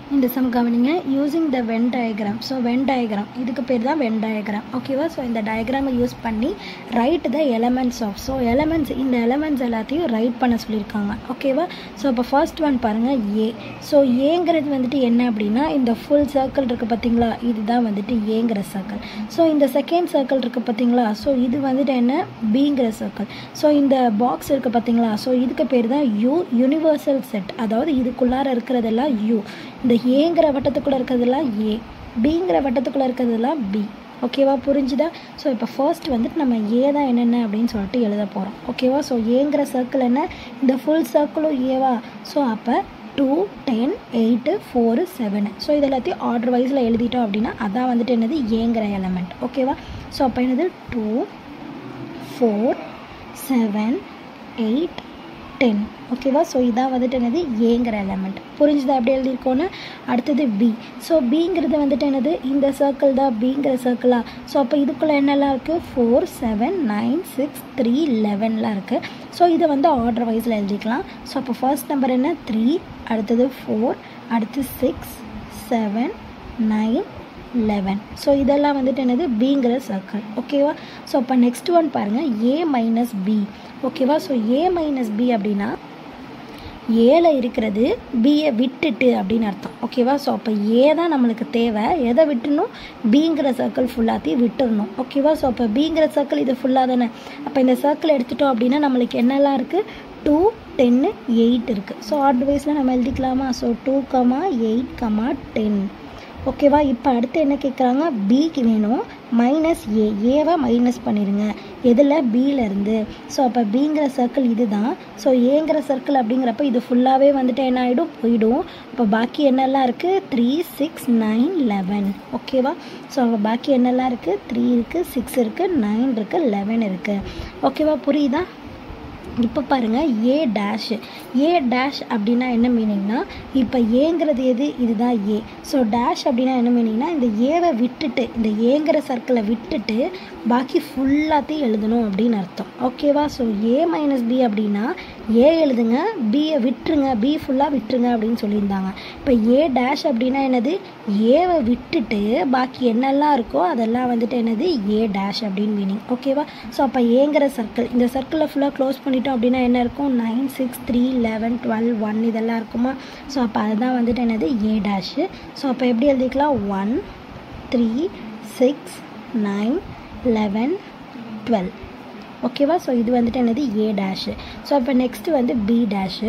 இந்த சம் கவனிங்க using the Venn diagram so Venn diagram இதுக்கு பேர் தான் வென் டயக்ராம் ஓகேவா ஸோ இந்த டயக்ராமை யூஸ் பண்ணி write the elements of so elements இந்த எலமெண்ட்ஸ் எல்லாத்தையும் ரைட் பண்ண சொல்லியிருக்காங்க ஓகேவா ஸோ இப்போ ஃபர்ஸ்ட் ஒன் பாருங்கள் ஏ ஸோ ஏங்கிறது வந்துட்டு என்ன அப்படின்னா இந்த ஃபுல் சர்க்கிள் இருக்குது பார்த்தீங்களா இதுதான் வந்துட்டு ஏங்கிற சர்க்கிள் ஸோ இந்த செகண்ட் சர்க்கிள் இருக்குது பார்த்தீங்களா ஸோ இது வந்துட்டு என்ன பிங்கிற சர்க்கிள் ஸோ இந்த பாக்ஸ் இருக்குது பார்த்தீங்களா ஸோ இதுக்கு பேர் தான் யூ யூனிவர்சல் செட் அதாவது இதுக்குள்ளார இருக்கிறதெல்லாம் யூ இந்த ஏங்கிற வட்டத்துக்குள்ளே இருக்கிறதெல்லாம் ஏ பிங்கிற வட்டத்துக்குள்ளே இருக்கிறதெல்லாம் பி ஓகேவா புரிஞ்சுதா ஸோ இப்போ ஃபர்ஸ்ட் வந்துட்டு நம்ம ஏ தான் என்னென்ன அப்படின்னு சொல்லிட்டு எழுத போகிறோம் ஓகேவா ஸோ ஏங்கிற சர்க்கிள் என்ன இந்த ஃபுல் சர்க்கிளும் ஏவா ஸோ அப்போ two ten eight four seven so இது எல்லாத்தையும் ஆர்டர் வைஸில் எழுதிட்டோம் அப்படின்னா அதான் வந்துட்டு என்னது ஏங்கிற எலமெண்ட் ஓகேவா ஸோ அப்போ என்னது two four seven eight ten ஓகேவா ஸோ இதான் வந்துட்டு என்னது ஏங்கிற எலமெண்ட் புரிஞ்சுதா எப்படி எழுதியிருக்கோன்னு அடுத்தது பி ஸோ பிங்கிறது வந்துட்டு என்னது இந்த சர்க்கிள் தான் பிங்கிற சர்க்கிளா ஸோ அப்போ இதுக்குள்ளே என்னெல்லாம் இருக்குது four seven nine six three லெவன்லாம் இருக்குது ஸோ இதை வந்து ஆர்டர் வைஸில் எழுதிக்கலாம் ஸோ அப்போ ஃபர்ஸ்ட் நம்பர் என்ன த்ரீ அடுத்தது ஃபோர் அடுத்து six seven nine eleven so இதெல்லாம் வந்துட்டு என்னது பிங்கிற சர்க்கிள் ஓகேவா ஸோ அப்போ நெக்ஸ்ட் ஒன் பாருங்கள் ஏ மைனஸ் பி ஓகேவா ஸோ ஏ மைனஸ் பி அப்படின்னா ஏல இருக்கிறது பியை விட்டுட்டு அப்படின்னு அர்த்தம் ஓகேவா ஸோ அப்போ ஏ தான் நம்மளுக்கு தேவை எதை விட்டுணும் பிங்கிற சர்க்கிள் ஃபுல்லாத்தையும் விட்டுறணும் ஓகேவா ஸோ அப்போ பிங்கிற சர்க்கிள் இது ஃபுல்லாக தானே அப்போ இந்த சர்க்கிள் எடுத்துட்டோம் அப்படின்னா நம்மளுக்கு என்னெல்லாம் இருக்குது டூ டென்னு எயிட் இருக்குது ஸோ ஆர்டர் வைஸில் நம்ம எழுதிக்கலாமா so two comma eight comma ten ஓகேவா இப்போ அடுத்து என்ன கேட்குறாங்க பிக்கு வேணும் மைனஸ் ஏ ஏவை மைனஸ் பண்ணிடுங்க எதில் பியிலேருந்து ஸோ அப்போ பிங்கிற சர்க்கிள் இது தான் ஸோ ஏங்கிற சர்க்கிள் அப்படிங்கிறப்ப இது ஃபுல்லாகவே வந்துட்டு என்ன ஆகிடும் போயிடும் அப்போ பாக்கி என்னெல்லாம் இருக்குது த்ரீ சிக்ஸ் நைன் லெவன் ஓகேவா ஸோ அப்போ பாக்கி என்னெல்லாம் இருக்குது த்ரீ இருக்குது சிக்ஸ் இருக்குது நைன் இருக்குது லெவன் இருக்குது ஓகேவா புரியுதா இப்போ பாருங்கள் ஏ டேஷ் ஏ டேஷ் அப்படின்னா என்ன மீனிங்னா இப்போ ஏங்கிறது எது இதுதான் ஏ ஸோ டேஷ் அப்படின்னா என்ன மீனிங்னா இந்த ஏவை விட்டுட்டு இந்த ஏங்கிற சர்க்கிளை விட்டுட்டு பாக்கி ஃபுல்லாத்தையும் எழுதணும் அப்படின்னு அர்த்தம் ஓகேவா ஸோ ஏ மைனஸ் பி அப்படின்னா ஏ எழுதுங்க பியை விட்டுருங்க பி ஃபுல்லாக விட்டுருங்க அப்படின்னு சொல்லியிருந்தாங்க இப்போ ஏ டேஷ் அப்படின்னா என்னது ஏவை விட்டுட்டு பாக்கி என்னெல்லாம் இருக்கோ அதெல்லாம் வந்துட்டு என்னது ஏ டேஷ் அப்படின்னு மீனிங் ஓகேவா ஸோ அப்போ ஏங்கிற சர்க்கிள் இந்த சர்க்கிளை ஃபுல்லாக க்ளோஸ் பண்ணிட்டோம் அப்படின்னா என்ன இருக்கும் nine six three eleven twelve one இதெல்லாம் இருக்குமா ஸோ அப்போ அதுதான் வந்துட்டு என்னது ஏ டேஷு ஸோ அப்போ எப்படி எழுதிக்கலாம் one three six nine eleven twelve ஓகேவா ஸோ இது வந்துட்டு என்னது ஏ டேஷு ஸோ அப்போ நெக்ஸ்ட்டு வந்து பி டேஷு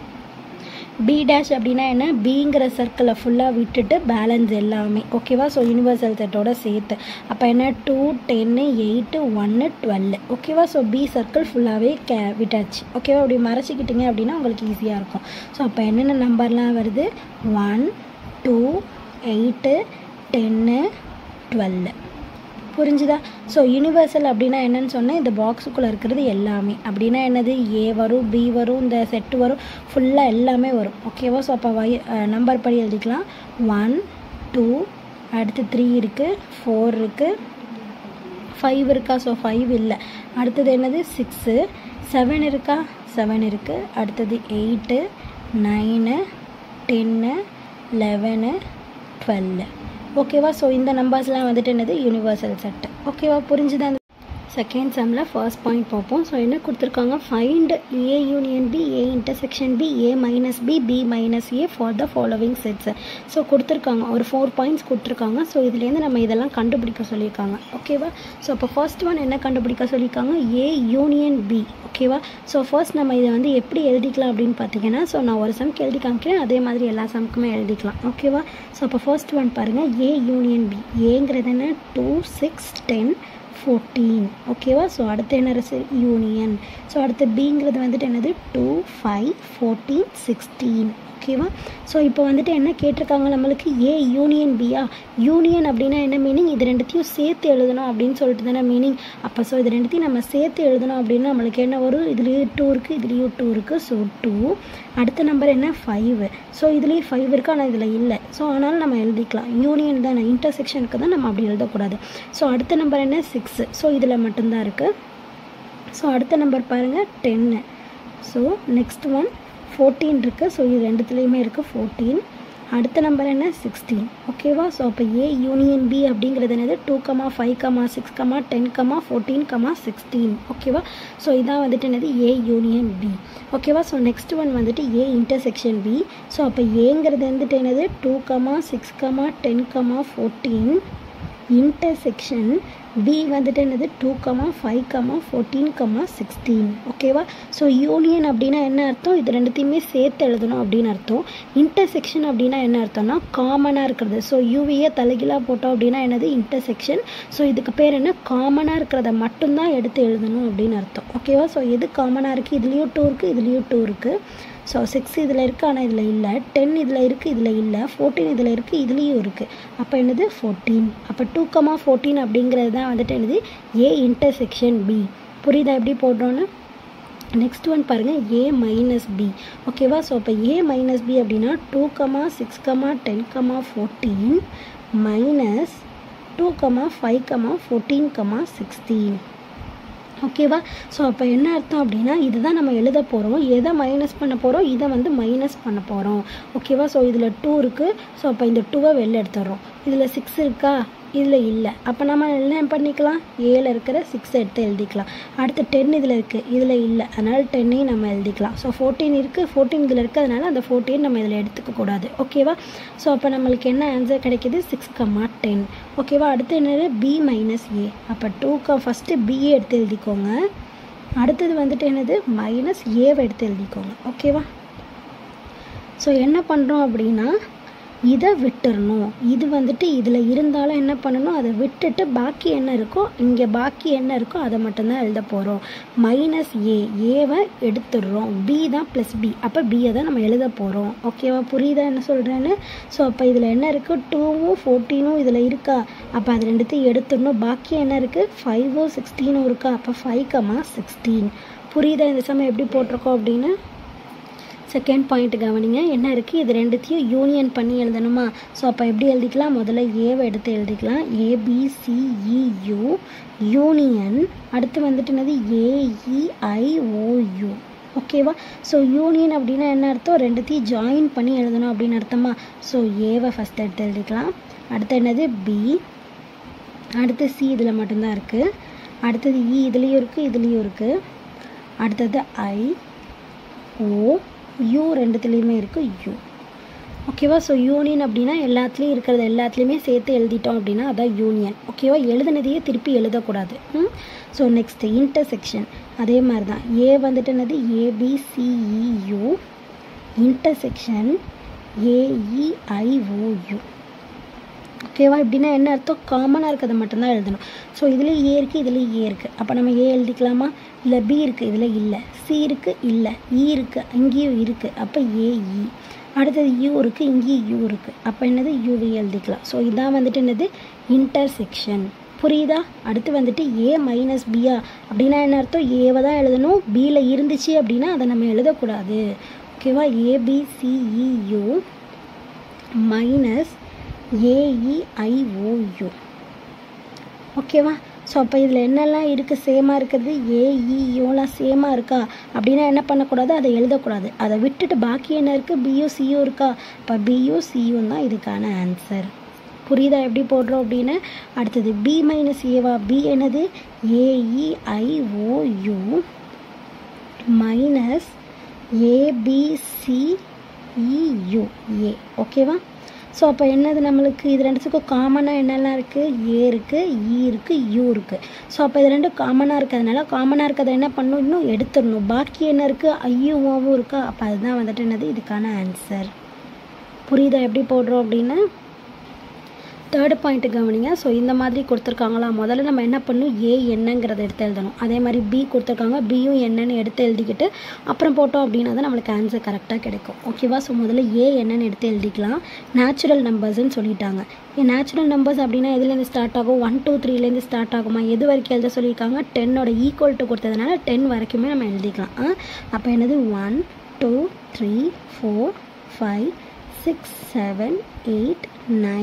பி டேஷ் அப்படின்னா என்ன பிங்கிற சர்க்கிளை ஃபுல்லாக விட்டுட்டு பேலன்ஸ் எல்லாமே ஓகேவா ஸோ யூனிவர்சல் செட்டோட சேர்த்து அப்போ என்ன டூ டென்னு எயிட்டு ஒன்று டுவெல் ஓகேவா ஸோ பி சர்க்கிள் ஃபுல்லாகவே கே விட்டாச்சு ஓகேவா அப்படி மறைச்சிக்கிட்டிங்க அப்படின்னா உங்களுக்கு ஈஸியாக இருக்கும் ஸோ அப்போ என்னென்ன நம்பர்லாம் வருது one two eight ten twelve புரிஞ்சுதா ஸோ யூனிவர்சல் அப்படின்னா என்னன்னு சொன்னால் இந்த பாக்ஸுக்குள்ளே இருக்கிறது எல்லாமே அப்படின்னா என்னது ஏ வரும் பி வரும் இந்த செட்டு வரும் ஃபுல்லாக எல்லாமே வரும் ஓகேவா ஸோ அப்போ வை நம்பர் படி எழுதிக்கலாம் ஒன் டூ அடுத்து த்ரீ இருக்குது ஃபோர் இருக்குது ஃபைவ் இருக்கா ஸோ ஃபைவ் இல்லை அடுத்தது என்னது சிக்ஸு செவன் இருக்கா செவன் இருக்குது அடுத்தது eight nine ten eleven twelve ஓகேவா ஸோ இந்த நம்பர்ஸ்லாம் வந்துட்டு என்னது யூனிவர்சல் செட்டு ஓகேவா புரிஞ்சுதா செகண்ட் சம்மில் ஃபர்ஸ்ட் பாயிண்ட் பார்ப்போம் ஸோ என்ன கொடுத்துருக்காங்க find A union B A intersection B A minus B B minus A for the following sets so கொடுத்துருக்காங்க ஒரு ஃபோர் பாயிண்ட்ஸ் கொடுத்துருக்காங்க ஸோ இதுலேருந்து நம்ம இதெல்லாம் கண்டுபிடிக்க சொல்லியிருக்காங்க ஓகேவா ஸோ அப்போ ஃபர்ஸ்ட் ஒன் என்ன கண்டுபிடிக்க சொல்லியிருக்காங்க ஏ யூனியன் பி ஓகேவா ஸோ ஃபர்ஸ்ட் நம்ம இதை வந்து எப்படி எழுதிக்கலாம் அப்படின்னு பார்த்தீங்கன்னா ஸோ நான் ஒரு சம்க்கு எழுதி காமிக்கிறேன் அதே மாதிரி எல்லா சம்க்குமே எழுதிக்கலாம் ஓகேவா ஸோ அப்போ ஃபர்ஸ்ட் ஒன் பாருங்கள் ஏ யூனியன் பி ஏங்கிறது என்ன டூ சிக்ஸ் டென் ஃபோர்டீன் ஓகேவா ஸோ அடுத்து என்ன ரசு யூனியன் ஸோ அடுத்து பிங்கிறது வந்துட்டு என்னது டூ ஃபைவ் ஃபோர்டீன் சிக்ஸ்டீன் ஓகேவா ஸோ இப்போ வந்துட்டு என்ன கேட்டிருக்காங்க நம்மளுக்கு ஏ யூனியன் பியா யூனியன் அப்படின்னா என்ன மீனிங் இது ரெண்டுத்தையும் சேர்த்து எழுதணும் அப்படின்னு சொல்லிட்டு தானே மீனிங் அப்போ ஸோ இது ரெண்டுத்தையும் நம்ம சேர்த்து எழுதணும் அப்படின்னா நம்மளுக்கு என்ன வரும் இதுலேயும் டூ இருக்குது இதுலேயும் டூ இருக்குது ஸோ டூ அடுத்த நம்பர் என்ன ஃபைவ் ஸோ இதுலேயும் ஃபைவ் இருக்குது ஆனால் இதில் இல்லை ஸோ ஆனாலும் நம்ம எழுதிக்கலாம் யூனியன் தானே இன்டர்செக்ஷனுக்கு தான் நம்ம அப்படி எழுதக்கூடாது ஸோ அடுத்த நம்பர் என்ன சிக்ஸு ஸோ இதில் மட்டும்தான் இருக்குது ஸோ அடுத்த நம்பர் பாருங்கள் ten so next one fourteen இருக்குது ஸோ இது ரெண்டுத்துலேயுமே இருக்குது ஃபோர்டீன் அடுத்த நம்பர் என்ன சிக்ஸ்டீன் ஓகேவா ஸோ அப்போ ஏ யூனியன் பி அப்படிங்கிறது என்னது two comma five comma six comma ten comma fourteen comma sixteen ஓகேவா ஸோ இதான் வந்துட்டு என்னது ஏ யூனியன் பி ஓகேவா ஸோ நெக்ஸ்ட் ஒன் வந்துட்டு ஏ இன்டர்செக்ஷன் பி ஸோ அப்போ ஏங்கிறது வந்துட்டு என்னது two comma six comma ten comma fourteen intersection B வந்துட்டு என்னது two comma five comma fourteen comma sixteen ஓகேவா ஸோ யூனியன் அப்படின்னா என்ன அர்த்தம் இது ரெண்டுத்தையுமே சேர்த்து எழுதணும் அப்படின்னு அர்த்தம் இன்டர்செக்ஷன் அப்படின்னா என்ன அர்த்தம்னா காமனாக இருக்கிறது ஸோ யூவியை தலைகீழாக போட்டோம் அப்படின்னா என்னது இன்டர்செக்ஷன் ஸோ இதுக்கு பேர் என்ன காமனாக இருக்கிறத மட்டும்தான் எடுத்து எழுதணும் அப்படின்னு அர்த்தம் ஓகேவா ஸோ எது காமனாக இருக்குது இதுலேயும் டூ இருக்குது இதுலேயும் டூ இருக்குது ஸோ சிக்ஸ் இதில் இருக்குது ஆனால் இதில் இல்லை டென் இதில் இருக்குது இதில் இல்லை ஃபோர்டீன் இதில் இருக்குது இதுலேயும் இருக்குது அப்போ என்னது ஃபோர்டீன் அப்போ டூ கமா ஃபோர்டீன் அப்படிங்கிறது தான் வந்துட்டு என்னது ஏ இன்டர்செக்ஷன் பி புரியுதா எப்படி போடுறோன்னு நெக்ஸ்ட் ஒன் பாருங்கள் ஏ மைனஸ் பி ஓகேவா ஸோ அப்போ ஏ மைனஸ் பி அப்படின்னா two comma six comma ten comma fourteen minus two comma five comma fourteen comma sixteen ஓகேவா ஸோ அப்போ என்ன அர்த்தம் அப்படின்னா இதுதான் நம்ம எழுத போகிறோம் எதை மைனஸ் பண்ண போகிறோம் இதை வந்து மைனஸ் பண்ண போகிறோம் ஓகேவா ஸோ இதில் டூ இருக்குது ஸோ அப்போ இந்த டூவை வெளில எடுத்துடுறோம் இதில் சிக்ஸ் இருக்கா இதில் இல்லை அப்போ நம்ம என்ன பண்ணிக்கலாம் ஏல இருக்கிற சிக்ஸ் எடுத்து எழுதிக்கலாம் அடுத்து டென் இதில் இருக்குது இதில் இல்லை அதனால் டென்னையும் நம்ம எழுதிக்கலாம் ஸோ ஃபோர்டீன் இருக்குது ஃபோர்டீன் இதில் இருக்குது அதனால் அந்த ஃபோர்டீன் நம்ம இதில் எடுத்துக்க கூடாது ஓகேவா ஸோ அப்போ நம்மளுக்கு என்ன ஆன்சர் கிடைக்கிது சிக்ஸ் கம்மா டென் ஓகேவா அடுத்து என்னது பி மைனஸ் ஏ அப்போ டூ க ஃபஸ்ட்டு பிஏ எடுத்து எழுதிக்கோங்க அடுத்தது வந்துட்டு என்னது மைனஸ் ஏவை எடுத்து எழுதிக்கோங்க ஓகேவா ஸோ என்ன பண்ணுறோம் அப்படின்னா இதை விட்டுறணும் இது வந்துட்டு இதில் இருந்தாலும் என்ன பண்ணணும் அதை விட்டுட்டு பாக்கி என்ன இருக்கோ இங்கே பாக்கி என்ன இருக்கோ அதை மட்டும்தான் எழுத போகிறோம் மைனஸ் ஏ ஏவை எடுத்துடுறோம் பி தான் ப்ளஸ் பி அப்போ பியை தான் நம்ம எழுத போகிறோம் ஓகேவா புரியுதா என்ன சொல்கிறேன்னு ஸோ அப்போ இதில் என்ன இருக்குது டூவும் ஃபோர்டீனும் இதில் இருக்கா அப்போ அது ரெண்டுத்தையும் எடுத்துடணும் பாக்கி என்ன இருக்குது ஃபைவும் சிக்ஸ்டீனும் இருக்கா அப்போ ஃபைவ் கமா சிக்ஸ்டீன் புரியுதா இந்த சமயம் எப்படி போட்டிருக்கோம் அப்படின்னு செகண்ட் பாயிண்ட் கவனிங்க என்ன இருக்குது இது ரெண்டுத்தையும் யூனியன் பண்ணி எழுதணுமா ஸோ அப்போ எப்படி எழுதிக்கலாம் முதல்ல ஏவை எடுத்து எழுதிக்கலாம் ஏபிசிஇயு யூனியன் அடுத்து வந்துட்டு என்னது ஏஇஐஓயு ஓகேவா ஸோ யூனியன் அப்படின்னா என்ன அர்த்தம் ரெண்டுத்தையும் ஜாயின் பண்ணி எழுதணும் அப்படின்னு அர்த்தமா ஸோ ஏவை ஃபஸ்ட் எடுத்து எழுதிக்கலாம் அடுத்து என்னது பி அடுத்து சி இதில் மட்டும்தான் இருக்குது அடுத்தது இ இதுலேயும் இருக்குது இதுலேயும் இருக்குது அடுத்தது ஐ ஓ யூ ரெண்டுத்துலேயுமே இருக்குது யூ ஓகேவா ஸோ யூனியன் அப்படின்னா எல்லாத்துலேயும் இருக்கிறது எல்லாத்துலேயுமே சேர்த்து எழுதிட்டோம் அப்படின்னா அதான் யூனியன் ஓகேவா எழுதுனதையே திருப்பி எழுதக்கூடாது ஸோ நெக்ஸ்ட்டு இன்டர்செக்ஷன் அதே மாதிரி தான் ஏ வந்துட்டு என்னது ஏபிசிஇயு இன்டர்செக்ஷன் ஏஇஐஓயு ஓகேவா இப்படின்னா என்ன அர்த்தம் காமனாக இருக்கிறத மட்டும்தான் எழுதணும் ஸோ இதில் ஏ இருக்குது இதில் ஏ இருக்குது அப்போ நம்ம ஏ எழுதிக்கலாமா இல்லை பி இருக்குது இதில் இல்லை சி இருக்குது இல்லை இ இருக்குது இங்கேயும் இருக்குது அப்போ ஏஇ அடுத்தது யூ இருக்குது இங்கேயும் யூ இருக்குது அப்போ என்னது யூவி எழுதிக்கலாம் ஸோ இதான் வந்துட்டு என்னது இன்டர்செக்ஷன் புரியுதா அடுத்து வந்துட்டு ஏ மைனஸ் பியா அப்படின்னா என்ன அர்த்தம் ஏவை தான் எழுதணும் பியில் இருந்துச்சு அப்படின்னா அதை நம்ம எழுதக்கூடாது ஓகேவா ஏபிசிஇயூ மைனஸ் ஏஇஐஓயு ஓகேவா ஸோ அப்போ இதில் என்னெல்லாம் இருக்குது சேமாக இருக்கிறது ஏஇயோலாம் சேமாக இருக்கா அப்படின்னா என்ன பண்ணக்கூடாது அதை எழுதக்கூடாது அதை விட்டுட்டு பாக்கி என்ன இருக்குது பியூ சியூ இருக்கா இப்போ பியூ சியூன் தான் இதுக்கான ஆன்சர் புரியுதா எப்படி போடுறோம் அப்படின்னு அடுத்தது பி மைனஸ் ஏவா பி என்னது ஏஇஐஓயு மைனஸ் ஏபிசிஇயு ஏ ஓகேவா ஸோ அப்போ என்னது நம்மளுக்கு இது ரெண்டுத்துக்கும் காமனாக என்னெல்லாம் இருக்குது ஏ இருக்குது இ இருக்குது யூ இருக்குது ஸோ அப்போ இது ரெண்டும் காமனாக இருக்கிறதுனால காமனாக இருக்கிறத என்ன பண்ணணும் இன்னும் எடுத்துடணும் பாக்கி என்ன இருக்குது ஐயூவும் இருக்கா அப்போ அதுதான் வந்துட்டு என்னது இதுக்கான ஆன்சர் புரியுதா எப்படி போடுறோம் அப்படின்னு தேர்டு பாயிண்ட் கவனிங்க ஸோ இந்த மாதிரி கொடுத்துருக்காங்களா முதல்ல நம்ம என்ன பண்ணணும் ஏ என்னங்கிறத எடுத்து எழுதணும் அதே மாதிரி பி கொடுத்துருக்காங்க பியும் என்னன்னு எடுத்து எழுதிக்கிட்டு அப்புறம் போட்டோம் அப்படின்னா தான் நம்மளுக்கு ஆன்சர் கரெக்டாக கிடைக்கும் ஓகேவா ஸோ முதல்ல ஏ என்னன்னு எடுத்து எழுதிக்கலாம் நேச்சுரல் நம்பர்ஸ்ன்னு சொல்லிட்டாங்க ஏன் நேச்சுரல் நம்பர்ஸ் அப்படின்னா எதுலேருந்து ஸ்டார்ட் ஆகும் ஒன் டூ த்ரீலேருந்து ஸ்டார்ட் ஆகுமா எது வரைக்கும் எழுத சொல்லியிருக்காங்க டென்னோட ஈக்குவல் டு கொடுத்ததுனால டென் வரைக்குமே நம்ம எழுதிக்கலாம் அப்போ என்னது one two three four five six seven eight nine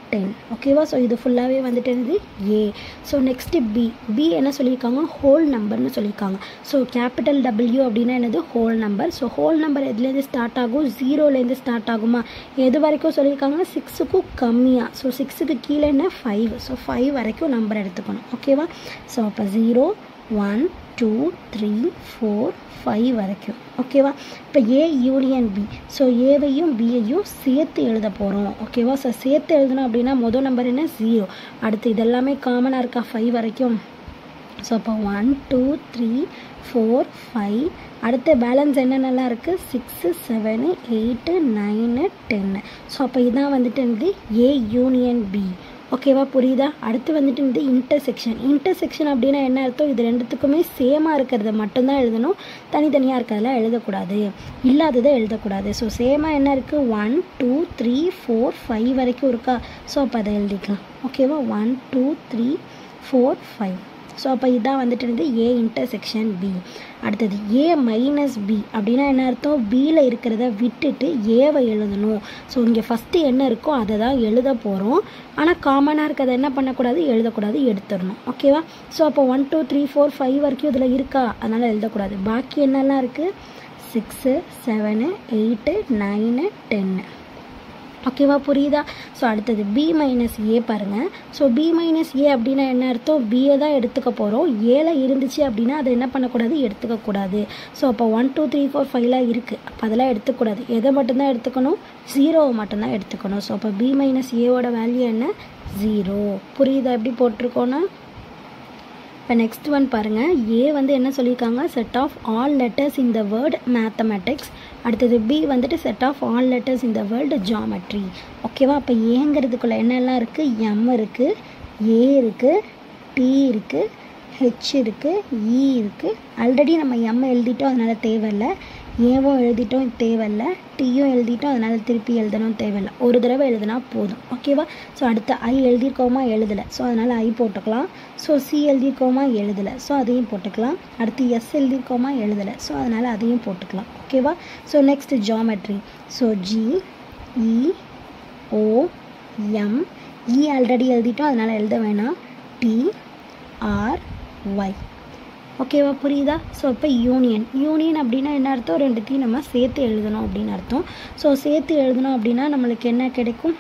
ten ஓகேவா ஸோ இது ஃபுல்லாகவே வந்துட்டு என்னது A so next B B என்ன சொல்லியிருக்காங்க ஹோல் நம்பர்னு சொல்லியிருக்காங்க ஸோ கேபிட்டல் டபிள்யூ அப்படின்னா என்னது whole number so whole number எதுலேருந்து ஸ்டார்ட் ஆகும் ஜீரோலேருந்து ஸ்டார்ட் ஆகுமா எது வரைக்கும் சொல்லியிருக்காங்க சிக்ஸுக்கும் கம்மியாக ஸோ சிக்ஸுக்கு கீழே என்ன ஃபைவ் ஸோ ஃபைவ் வரைக்கும் நம்பர் எடுத்துக்கணும் ஓகேவா ஸோ அப்போ zero one two three four five வரைக்கும் ஓகேவா இப்போ ஏ யூனியன் பி ஸோ ஏவையும் பியையும் சேர்த்து எழுத போகிறோம் ஓகேவா ஸோ சேர்த்து எழுதணும் அப்படின்னா மொதல் நம்பர் என்ன ஜீரோ அடுத்து இதெல்லாமே காமனாக இருக்கா ஃபைவ் வரைக்கும் ஸோ அப்போ one two three four five அடுத்த பேலன்ஸ் என்னென்னலாம் இருக்குது six seven eight nine ten so அப்போ இதான் வந்துட்டு என்னது ஏ யூனியன் பி ஓகேவா புரியுதா அடுத்து வந்துட்டு இந்த இன்டர்செக்ஷன் இன்டர்செக்ஷன் அப்படின்னா என்ன அர்த்தம் இது ரெண்டுத்துக்குமே சேமாக இருக்கிறத மட்டும்தான் எழுதணும் தனித்தனியாக இருக்கிறதெல்லாம் எழுதக்கூடாது இல்லாததை எழுதக்கூடாது ஸோ சேமாக என்ன இருக்குது one two three four five வரைக்கும் இருக்கா ஸோ அப்போ அதை எழுதிக்கலாம் ஓகேவா one two three four five so அப்போ இதான் வந்துட்டு இருந்து ஏ இன்டர்செக்ஷன் பி அடுத்தது ஏ மைனஸ் பி அப்படின்னா என்ன அர்த்தம் பியில் இருக்கிறத விட்டுட்டு ஏவை எழுதணும் ஸோ இங்கே ஃபஸ்ட்டு என்ன இருக்கோ அதை தான் எழுத போகிறோம் ஆனால் காமனாக இருக்கிறத என்ன பண்ணக்கூடாது எழுதக்கூடாது எடுத்துடணும் ஓகேவா ஸோ அப்போ one two three four five வரைக்கும் இதில் இருக்கா அதனால் எழுதக்கூடாது பாக்கி என்னெல்லாம் இருக்குது six seven eight nine ten ஓகேவா புரியுதா ஸோ அடுத்தது பி மைனஸ் ஏ பாருங்கள் ஸோ பி மைனஸ் ஏ அப்படின்னா என்ன அர்த்தம் பியை தான் எடுத்துக்க போகிறோம் ஏல இருந்துச்சு அப்படின்னா அதை என்ன பண்ணக்கூடாது எடுத்துக்கக்கூடாது ஸோ அப்போ ஒன் டூ த்ரீ ஃபோர் ஃபைவ்லாம் இருக்குது அப்போ அதெல்லாம் எடுத்துக்கூடாது எதை மட்டும்தான் எடுத்துக்கணும் ஜீரோவை மட்டும்தான் எடுத்துக்கணும் ஸோ அப்போ பி மைனஸ் ஏவோட வேல்யூ என்ன ஜீரோ புரியுதா எப்படி போட்டிருக்கோன்னா இப்போ நெக்ஸ்ட் ஒன் பாருங்கள் ஏ வந்து என்ன சொல்லியிருக்காங்க set of all letters in the word mathematics அடுத்தது பி வந்துட்டு set of all letters in the world geometry ஓகேவா அப்போ ஏங்கிறதுக்குள்ளே என்னெல்லாம் இருக்குது எம் இருக்குது ஏ இருக்குது டி இருக்குது ஹெச் இருக்குது இ இருக்குது ஆல்ரெடி நம்ம எம் எழுதிட்டோம் அதனால் தேவையில்லை ஏவும் எழுதிட்டோம் தேவையில்ல டீயும் எழுதிட்டோம் அதனால் திருப்பி எழுதணும் தேவையில்லை ஒரு தடவை எழுதினா போதும் ஓகேவா ஸோ அடுத்து ஐ எழுதியிருக்கோமா எழுதலை ஸோ அதனால் ஐ போட்டுக்கலாம் ஸோ சி எழுதியிருக்கோமா எழுதலை ஸோ அதையும் போட்டுக்கலாம் அடுத்து எஸ் எழுதியிருக்கோமா எழுதலை ஸோ அதனால் அதையும் போட்டுக்கலாம் ஓகேவா so next geometry so G E O M E already எழுதிட்டோம் அதனால் எழுத வேணாம் டி ஆர் ஒய் ஓகேவா புரியுதா ஸோ இப்போ யூனியன் யூனியன் அப்படின்னா என்ன அர்த்தம் ரெண்டுத்தையும் நம்ம சேர்த்து எழுதணும் அப்படின்னு அர்த்தம் ஸோ சேர்த்து எழுதணும் அப்படின்னா நம்மளுக்கு என்ன கிடைக்கும்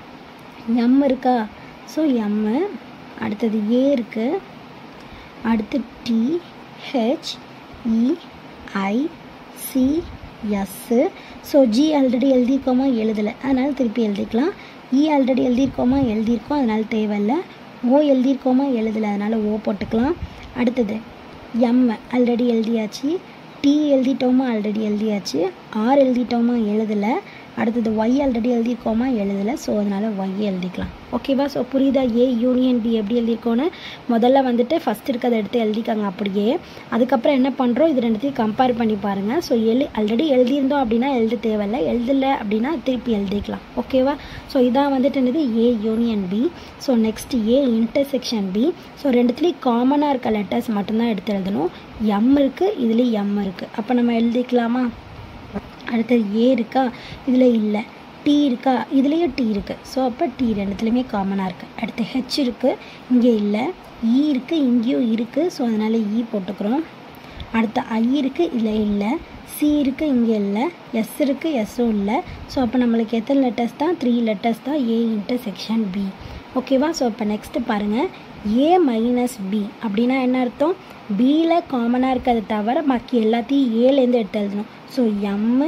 எம் இருக்கா ஸோ எம்மு அடுத்தது ஏ இருக்குது அடுத்து T H E I C S so G already எழுதியிருக்கோமா எழுதலை அதனால் திருப்பி எழுதிக்கலாம் இ ஆல்ரெடி எழுதியிருக்கோமா எழுதியிருக்கோம் அதனால் தேவையில்லை ஓ எழுதியிருக்கோமா எழுதலை அதனால் ஓ போட்டுக்கலாம் அடுத்தது எம் ஆல்ரெடி எழுதியாச்சு டி எழுதிட்டோமா ஆல்ரெடி எழுதியாச்சு ஆர் எழுதிட்டோமா எழுதலை அடுத்தது ஒய் ஆல்ரெடி எழுதியிருக்கோமா எழுதலை ஸோ அதனால் ஒய் எழுதிக்கலாம் ஓகேவா ஸோ புரியுதா ஏ யூனியன் பி எப்படி எழுதியிருக்கோன்னு முதல்ல வந்துட்டு ஃபஸ்ட் இருக்கிறத எடுத்து எழுதிக்காங்க அப்படியே அதுக்கப்புறம் என்ன பண்ணுறோம் இது ரெண்டுத்தையும் கம்பேர் பண்ணி பாருங்கள் ஸோ எழு ஆல்ரெடி எழுதியிருந்தோம் அப்படின்னா எழுத தேவையில்லை எழுதலை அப்படின்னா திருப்பி எழுதிக்கலாம் ஓகேவா ஸோ இதான் வந்துட்டு என்னது A union B so next A intersection B so ரெண்டுத்துலேயும் காமனாக இருக்க லெட்டர்ஸ் மட்டும்தான் எடுத்து எழுதணும் எம் இருக்குது இதுலேயும் எம் இருக்குது அப்போ நம்ம எழுதிக்கலாமா அடுத்தது ஏ இருக்கா இதில் இல்லை டி இருக்கா இதுலேயும் டி இருக்குது ஸோ அப்போ டி ரெண்டுத்துலேயுமே காமனாக இருக்குது அடுத்து ஹெச் இருக்குது இங்கே இல்லை இ இருக்குது இங்கேயும் இருக்குது ஸோ அதனால் இ போட்டுக்கிறோம் அடுத்து ஐ இருக்குது இதில் இல்லை சி இருக்குது இங்கே இல்லை எஸ் இருக்குது எஸ்ஸும் இல்லை ஸோ அப்போ நம்மளுக்கு எத்தனை லெட்டர்ஸ் தான் த்ரீ லெட்டர்ஸ் தான் ஏ இன்ட்டு செக்ஷன் பி ஓகேவா ஸோ இப்போ நெக்ஸ்ட்டு பாருங்கள் ஏ மைனஸ் பி அப்படின்னா என்ன அர்த்தம் பியில் காமனாக இருக்கிறத தவிர பாக்கி எல்லாத்தையும் ஏலேருந்து எடுத்து எழுதணும் ஸோ எம்மு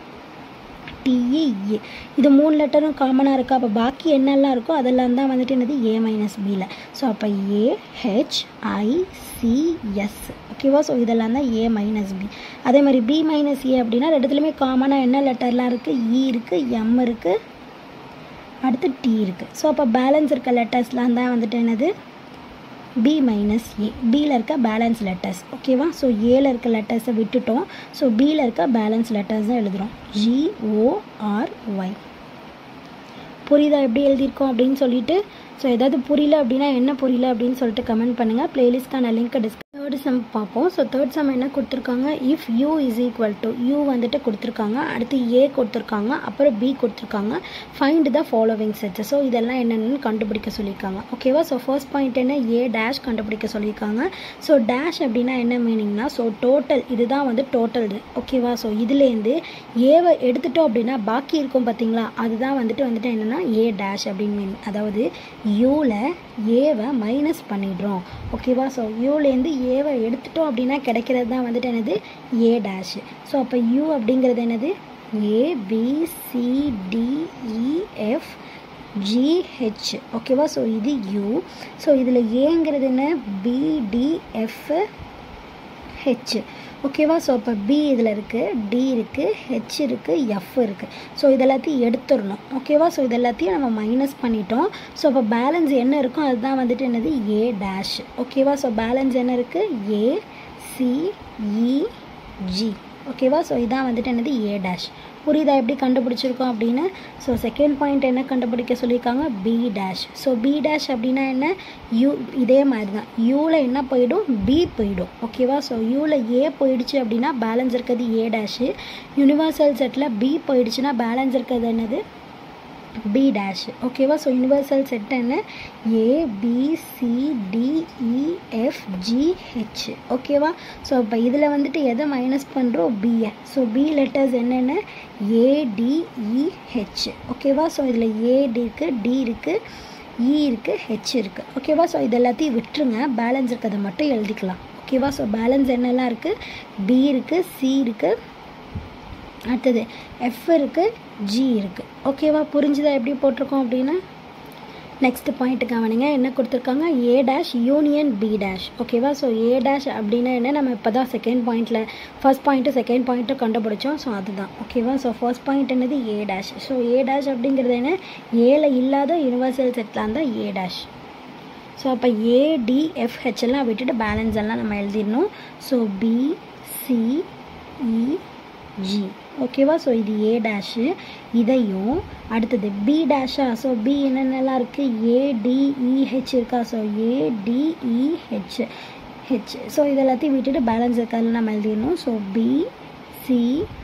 டிஇ ஏ இது மூணு லெட்டரும் காமனாக இருக்கா அப்போ பாக்கி என்னெல்லாம் இருக்கோ அதெல்லாம் தான் வந்துட்டு என்னது ஏ மைனஸ் பியில் ஸோ அப்போ A H I C S ஓகேவா ஸோ இதெல்லாம் தான் ஏ மைனஸ் பி அதே மாதிரி பி மைனஸ் ஏ அப்படின்னா ரெண்டுத்துலையுமே காமனாக என்ன லெட்டர்லாம் இருக்குது இ இருக்குது எம் இருக்குது அடுத்து டி இருக்குது ஸோ அப்போ பேலன்ஸ் இருக்க லெட்டர்ஸ்லாம் தான் வந்துட்டு என்னது பி மைனஸ் ஏ பியில் இருக்க பேலன்ஸ் லெட்டர்ஸ் ஓகேவா ஸோ ஏல இருக்க லெட்டர்ஸை விட்டுட்டோம் ஸோ பியில் இருக்க பேலன்ஸ் லெட்டர்ஸ் தான் எழுதுகிறோம் ஜி ஓ ஆர் ஒய் புரியுதா எப்படி எழுதியிருக்கோம் அப்படின்னு சொல்லிட்டு ஸோ ஏதாவது புரியல அப்படின்னா என்ன புரியல அப்படின்னு சொல்லிட்டு கமெண்ட் பண்ணுங்கள் ப்ளேலிஸ்ட்கான லிங்க்கை டிஸ்க் தேர்ட் தேர்ட் சம் பார்ப்போம் ஸோ தேர்ட் சம் என்ன கொடுத்துருக்காங்க if U is equal to U வந்துட்டு கொடுத்துருக்காங்க அடுத்து ஏ கொடுத்துருக்காங்க அப்புறம் பி கொடுத்துருக்காங்க find the following sets so இதெல்லாம் என்னென்னு கண்டுபிடிக்க சொல்லியிருக்காங்க ஓகேவா ஸோ ஃபர்ஸ்ட் பாயிண்ட் என்ன ஏ டேஷ் கண்டுபிடிக்க சொல்லியிருக்காங்க ஸோ டேஷ் அப்படின்னா என்ன மீனிங்னா ஸோ டோட்டல் இதுதான் வந்து டோட்டல் ஓகேவா ஸோ இதுலேருந்து ஏவை எடுத்துட்டோம் அப்படின்னா பாக்கி இருக்கும் பார்த்தீங்களா அதுதான் வந்துட்டு வந்துட்டு என்னென்னா ஏ டேஷ் அப்படின்னு மீனிங் அதாவது யூவில் ஏவை மைனஸ் பண்ணிடுறோம் ஓகேவா ஸோ யூலேருந்து ஏவை எடுத்துட்டோம் அப்படின்னா கிடைக்கிறது தான் வந்துட்டு என்னது ஏ டேஷ் ஸோ அப்போ யூ அப்படிங்கிறது என்னது A B C D E F GH ஓகேவா ஸோ இது யூ ஸோ இதில் ஏங்கிறது என்ன பிடிஎஃப் ஹெச் ஓகேவா ஸோ இப்போ பி இதில் இருக்குது டி இருக்குது ஹெச் இருக்குது எஃப் இருக்குது ஸோ இதெல்லாத்தையும் எடுத்துடணும் ஓகேவா ஸோ இதெல்லாத்தையும் நம்ம மைனஸ் பண்ணிட்டோம் ஸோ இப்போ பேலன்ஸ் என்ன இருக்கோ அதுதான் வந்துட்டு என்னது ஏ டேஷ் ஓகேவா ஸோ பேலன்ஸ் என்ன இருக்குது ஏ சி இ ஜி ஓகேவா ஸோ இதான் வந்துட்டு என்னது ஏ டேஷ் புரியுதா எப்படி கண்டுபிடிச்சிருக்கோம் அப்படின்னு ஸோ செகண்ட் பாயிண்ட் என்ன கண்டுபிடிக்க சொல்லியிருக்காங்க B dash so B dash அப்படின்னா என்ன யூ இதே மாதிரி தான் யூவில் என்ன போயிடும் பி போயிடும் ஓகேவா ஸோ யூவில் ஏ போயிடுச்சு அப்படின்னா பேலன்ஸ் இருக்கிறது ஏ டேஷு யூனிவர்சல் செட்டில் பி போயிடுச்சுன்னா பேலன்ஸ் இருக்கிறது என்னது பி டேஷ் ஓகேவா ஸோ யூனிவர்சல் செட் என்ன A B C D E F G H ஓகேவா ஸோ இப்போ இதில் வந்துட்டு எதை மைனஸ் பண்ணுறோம் பியை ஸோ பி லெட்டர்ஸ் என்னென்ன ஏடிஇஹெச் ஓகேவா ஸோ இதில் ஏடி இருக்குது டி இருக்குது இ இருக்குது ஹெச் இருக்குது ஓகேவா ஸோ இது எல்லாத்தையும் விட்டுருங்க பேலன்ஸ் இருக்கிறத மட்டும் எழுதிக்கலாம் ஓகேவா ஸோ பேலன்ஸ் என்னெல்லாம் இருக்குது பி இருக்குது சி இருக்குது அடுத்தது எஃப் இருக்குது ஜி இருக்குது ஓகேவா புரிஞ்சுதா எப்படி போட்டிருக்கோம் அப்படின்னு நெக்ஸ்ட் பாயிண்ட் கவனிங்க என்ன கொடுத்துருக்காங்க A dash union B dash ஓகேவா ஸோ ஏ டேஷ் அப்படின்னா என்ன நம்ம இப்போ தான் செகண்ட் பாயிண்ட்டில் ஃபர்ஸ்ட் பாயிண்ட்டு செகண்ட் பாயிண்ட்டு கண்டுபிடிச்சோம் ஸோ அதுதான் ஓகேவா ஸோ ஃபர்ஸ்ட் பாயிண்ட் என்னது A dash so A dash அப்படிங்கிறது என்ன ஏல இல்லாத யூனிவர்சல் செட்டில் இருந்தால் ஏ டேஷ் ஸோ அப்போ ஏடிஎஃப்ஹெச் எல்லாம் விட்டுட்டு பேலன்ஸ் எல்லாம் நம்ம எழுதிடணும் so B C E G ஓகேவா ஸோ இது ஏ டேஷு இதையும் அடுத்தது பி டேஷா ஸோ பி என்னென்னலாம் இருக்குது ஏடிஇஹெச் இருக்கா ஸோ ஏடிஇஹெச் ஹெச் ஸோ இது எல்லாத்தையும் விட்டுட்டு பேலன்ஸ் இருக்காதுல நம்ம எழுதிடணும் so B C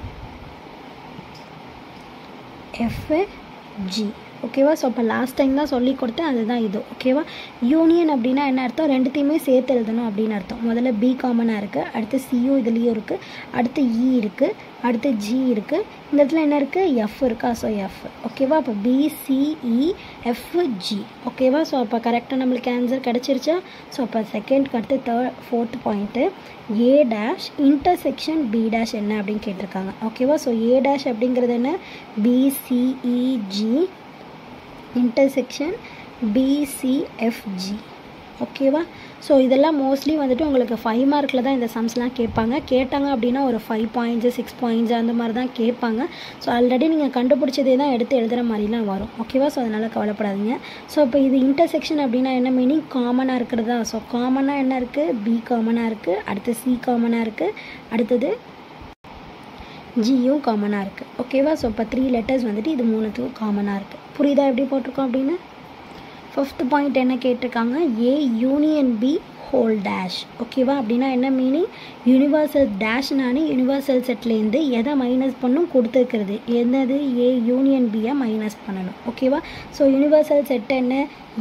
F G ஓகேவா ஸோ அப்போ லாஸ்ட் டைம் தான் சொல்லி கொடுத்தேன் அதுதான் இது ஓகேவா யூனியன் அப்படின்னா என்ன அர்த்தம் ரெண்டுத்தையுமே சேர்த்து எழுதணும் அப்படின்னு அர்த்தம் முதல்ல பி காமனாக இருக்குது அடுத்து சியூ இதுலேயும் இருக்குது அடுத்து இ இருக்குது அடுத்து ஜி இருக்குது இந்த இடத்துல என்ன இருக்குது எஃப் இருக்கா ஸோ எஃப் ஓகேவா அப்போ பிசிஇ எஃப் ஜி ஓகேவா ஸோ அப்போ கரெக்டாக நம்மளுக்கு ஆன்சர் கிடச்சிருச்சா ஸோ அப்போ செகண்ட்க்கு அடுத்து third fourth point A dash intersection B dash என்ன அப்படின்னு கேட்டிருக்காங்க ஓகேவா ஸோ ஏ டேஷ் அப்படிங்கிறது என்ன பிசிஇஜி இன்டர்செக்ஷன் பிசிஎஃப்ஜி ஓகேவா ஸோ இதெல்லாம் மோஸ்ட்லி வந்துட்டு உங்களுக்கு ஃபைவ் மார்க்கில் தான் இந்த சம்ஸ்லாம் கேட்பாங்க கேட்டாங்க அப்படின்னா ஒரு ஃபைவ் பாயிண்ட்ஸு சிக்ஸ் பாயிண்ட்ஸ் அந்த மாதிரி தான் கேட்பாங்க ஸோ ஆல்ரெடி நீங்கள் கண்டுபிடிச்சதே தான் எடுத்து எழுதுகிற மாதிரிலாம் வரும் ஓகேவா ஸோ அதனால் கவலைப்படாதீங்க ஸோ இப்போ இது இன்டர்செக்ஷன் அப்படின்னா என்ன மீனிங் காமனாக இருக்கிறதா ஸோ காமனாக என்ன இருக்குது பி காமனாக இருக்குது அடுத்து சி காமனாக இருக்குது அடுத்தது ஜியும் காமனாக இருக்குது ஓகேவா ஸோ இப்போ த்ரீ லெட்டர்ஸ் வந்துட்டு இது மூணுத்துக்கும் காமனாக இருக்குது புரியுதா எப்படி போட்டிருக்கோம் அப்படின்னு ஃபிஃப்த் பாயிண்ட் என்ன கேட்டிருக்காங்க A union B whole dash ஓகேவா அப்படின்னா என்ன மீனிங் யூனிவர்சல் டேஷ்னானே யூனிவர்சல் செட்லேருந்து எதை மைனஸ் பண்ணும் கொடுத்துருக்கிறது என்னது ஏ யூனியன் பியை மைனஸ் பண்ணணும் ஓகேவா ஸோ யூனிவர்சல் செட் என்ன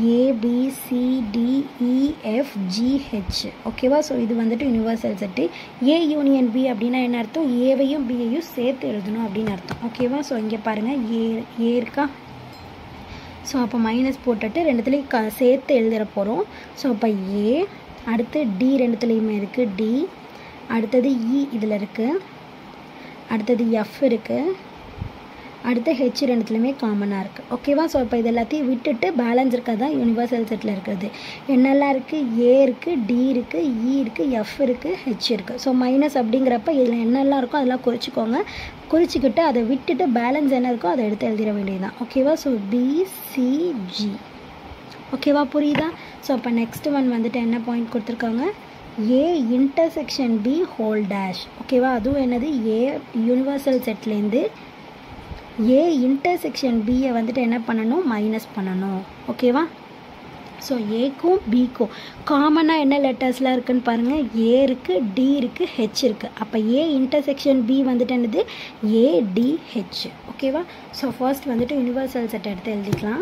ஏபிசிடிஇஎஃப்ஜிஹெச் ஓகேவா ஸோ இது வந்துட்டு universal set A union B அப்படின்னா என்ன அர்த்தம் ஏவையும் பியையும் சேர்த்து எழுதணும் அப்படின்னு அர்த்தம் ஓகேவா ஸோ இங்கே பாருங்கள் ஏ ஏ இருக்கா ஸோ அப்போ மைனஸ் போட்டுட்டு ரெண்டுத்துலேயும் க சேர்த்து எழுதிட போகிறோம் ஸோ அப்போ ஏ அடுத்து டி ரெண்டுத்துலேயுமே இருக்குது டி அடுத்தது இ இதில் இருக்குது அடுத்தது எஃப் இருக்குது அடுத்து ஹெச் ரெண்டுத்துலையுமே காமனாக இருக்குது ஓகேவா ஸோ இப்போ இது எல்லாத்தையும் விட்டுட்டு பேலன்ஸ் இருக்கிறது தான் யூனிவர்சல் செட்டில் இருக்கிறது என்னெல்லாம் இருக்குது ஏ இருக்குது டி இருக்குது இ இருக்குது எஃப் இருக்குது ஹெச் இருக்குது ஸோ மைனஸ் அப்படிங்கிறப்ப இதில் என்னெல்லாம் இருக்கோ அதெல்லாம் குறிச்சிக்கோங்க குறிச்சிக்கிட்டு அதை விட்டுட்டு பேலன்ஸ் என்ன இருக்கோ அதை எடுத்து எழுதிட வேண்டியது தான் ஓகேவா ஸோ பிசிஜி ஓகேவா புரியுதா ஸோ அப்போ நெக்ஸ்ட் ஒன் வந்துட்டு என்ன பாயிண்ட் கொடுத்துருக்காங்க A intersection B whole dash ஓகேவா அதுவும் என்னது ஏ யூனிவர்சல் செட்லேருந்து ஏ இன்டர்செக்ஷன் பியை வந்துட்டு என்ன பண்ணணும் மைனஸ் பண்ணணும் ஓகேவா ஸோ ஏக்கும் பிக்கும் காமனாக என்ன லெட்டர்ஸ்லாம் இருக்குன்னு பாருங்கள் ஏ இருக்குது டி இருக்குது ஹெச் இருக்குது அப்போ ஏ இன்டர்செக்ஷன் பி வந்துட்டு என்னது ஏடிஹெச் ஓகேவா ஸோ ஃபர்ஸ்ட் வந்துட்டு யூனிவர்சல் செட் எடுத்து எழுதிக்கலாம்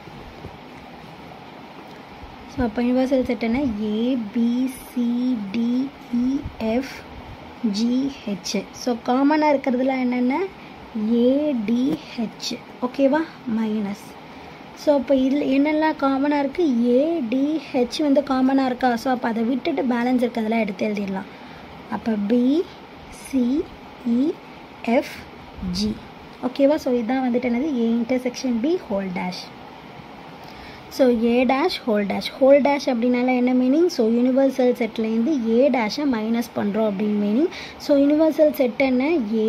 ஸோ அப்போ யூனிவர்சல் செட் என்ன ஏபிசிடிஇஎஃப் ஜிஹெச் ஸோ காமனாக இருக்கிறதுல என்னென்ன ஏடிஹெச் ஓகேவா மைனஸ் ஸோ அப்போ இதில் என்னெல்லாம் காமனாக இருக்குது ஏடிஹெச் வந்து காமனாக இருக்கா ஸோ அப்போ அதை விட்டுட்டு பேலன்ஸ் இருக்கிறதெல்லாம் எடுத்து எழுதிடலாம் அப்போ பி சிஇஎஃப் ஜி ஓகேவா ஸோ இதுதான் வந்துட்டு என்னது A intersection B whole dash so A dash whole dash whole dash அப்படின்னால என்ன மீனிங் ஸோ யூனிவர்சல் செட்லேருந்து ஏ டேஷை மைனஸ் பண்ணுறோம் அப்படின்னு மீனிங் ஸோ யூனிவர்சல் செட் என்ன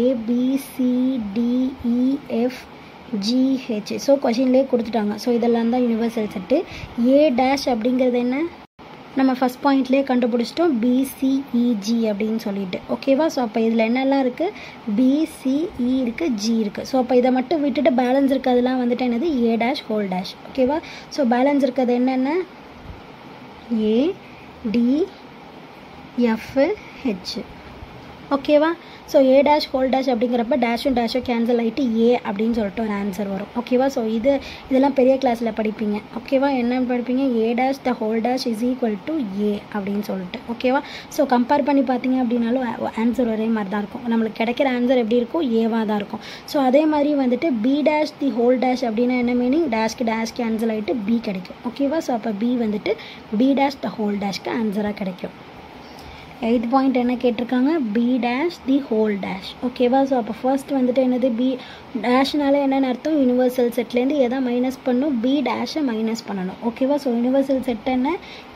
ஏபிசிடிஇஎஃப் ஜிஹெச் ஸோ கொஷின்லேயே கொடுத்துட்டாங்க ஸோ இதெல்லாம் தான் யூனிவர்சல் செட்டு ஏ டேஷ் அப்படிங்கிறது என்ன நம்ம ஃபஸ்ட் பாயிண்ட்லேயே கண்டுபிடிச்சிட்டோம் பிசிஇஜி அப்படின்னு சொல்லிட்டு ஓகேவா ஸோ அப்போ இதில் என்னெல்லாம் இருக்குது பிசிஇ இருக்குது ஜி இருக்குது ஸோ அப்போ இதை மட்டும் விட்டுட்டு பேலன்ஸ் இருக்கிறதுலாம் வந்துட்டு என்னது ஏ டேஷ் ஹோல் டேஷ் ஓகேவா ஸோ பேலன்ஸ் இருக்கிறது என்னென்ன ஏ டி எஃப் ஹெச் ஓகேவா so A dash whole dash அப்படிங்கிறப்ப டேஷும் டேஷும் கேன்சல் ஆகிட்டு ஏ அப்படின்னு சொல்லிட்டு ஒரு ஆன்சர் வரும் ஓகேவா ஸோ இது இதெல்லாம் பெரிய கிளாஸில் படிப்பீங்க ஓகேவா என்ன படிப்பீங்க A dash the whole dash is equal to A அப்படின்னு சொல்லிட்டு ஓகேவா ஸோ கம்பேர் பண்ணி பார்த்தீங்க அப்படின்னாலும் ஆன்சர் ஒரே மாதிரி தான் இருக்கும் நம்மளுக்கு கிடைக்கிற ஆன்சர் எப்படி இருக்கும் ஏவாக தான் இருக்கும் ஸோ அதே மாதிரி வந்துட்டு B dash the whole dash அப்படின்னா என்ன மீனிங் டேஷ்க்கு டேஷ் கேன்சல் ஆகிட்டு பி கிடைக்கும் ஓகேவா ஸோ அப்போ பி வந்துட்டு பி டேஷ் த ஹோல் டேஷ்க்கு ஆன்சராக கிடைக்கும் எயித் பாயிண்ட் என்ன கேட்டிருக்காங்க B dash the whole dash ஓகேவா ஸோ அப்போ ஃபர்ஸ்ட் வந்துட்டு என்னது பி டேஷ்னால என்னென்னு அர்த்தம் யூனிவர்சல் செட்லேருந்து எதை மைனஸ் பண்ணும் பி டேஷை மைனஸ் பண்ணணும் ஓகேவா ஸோ யூனிவர்சல் செட் என்ன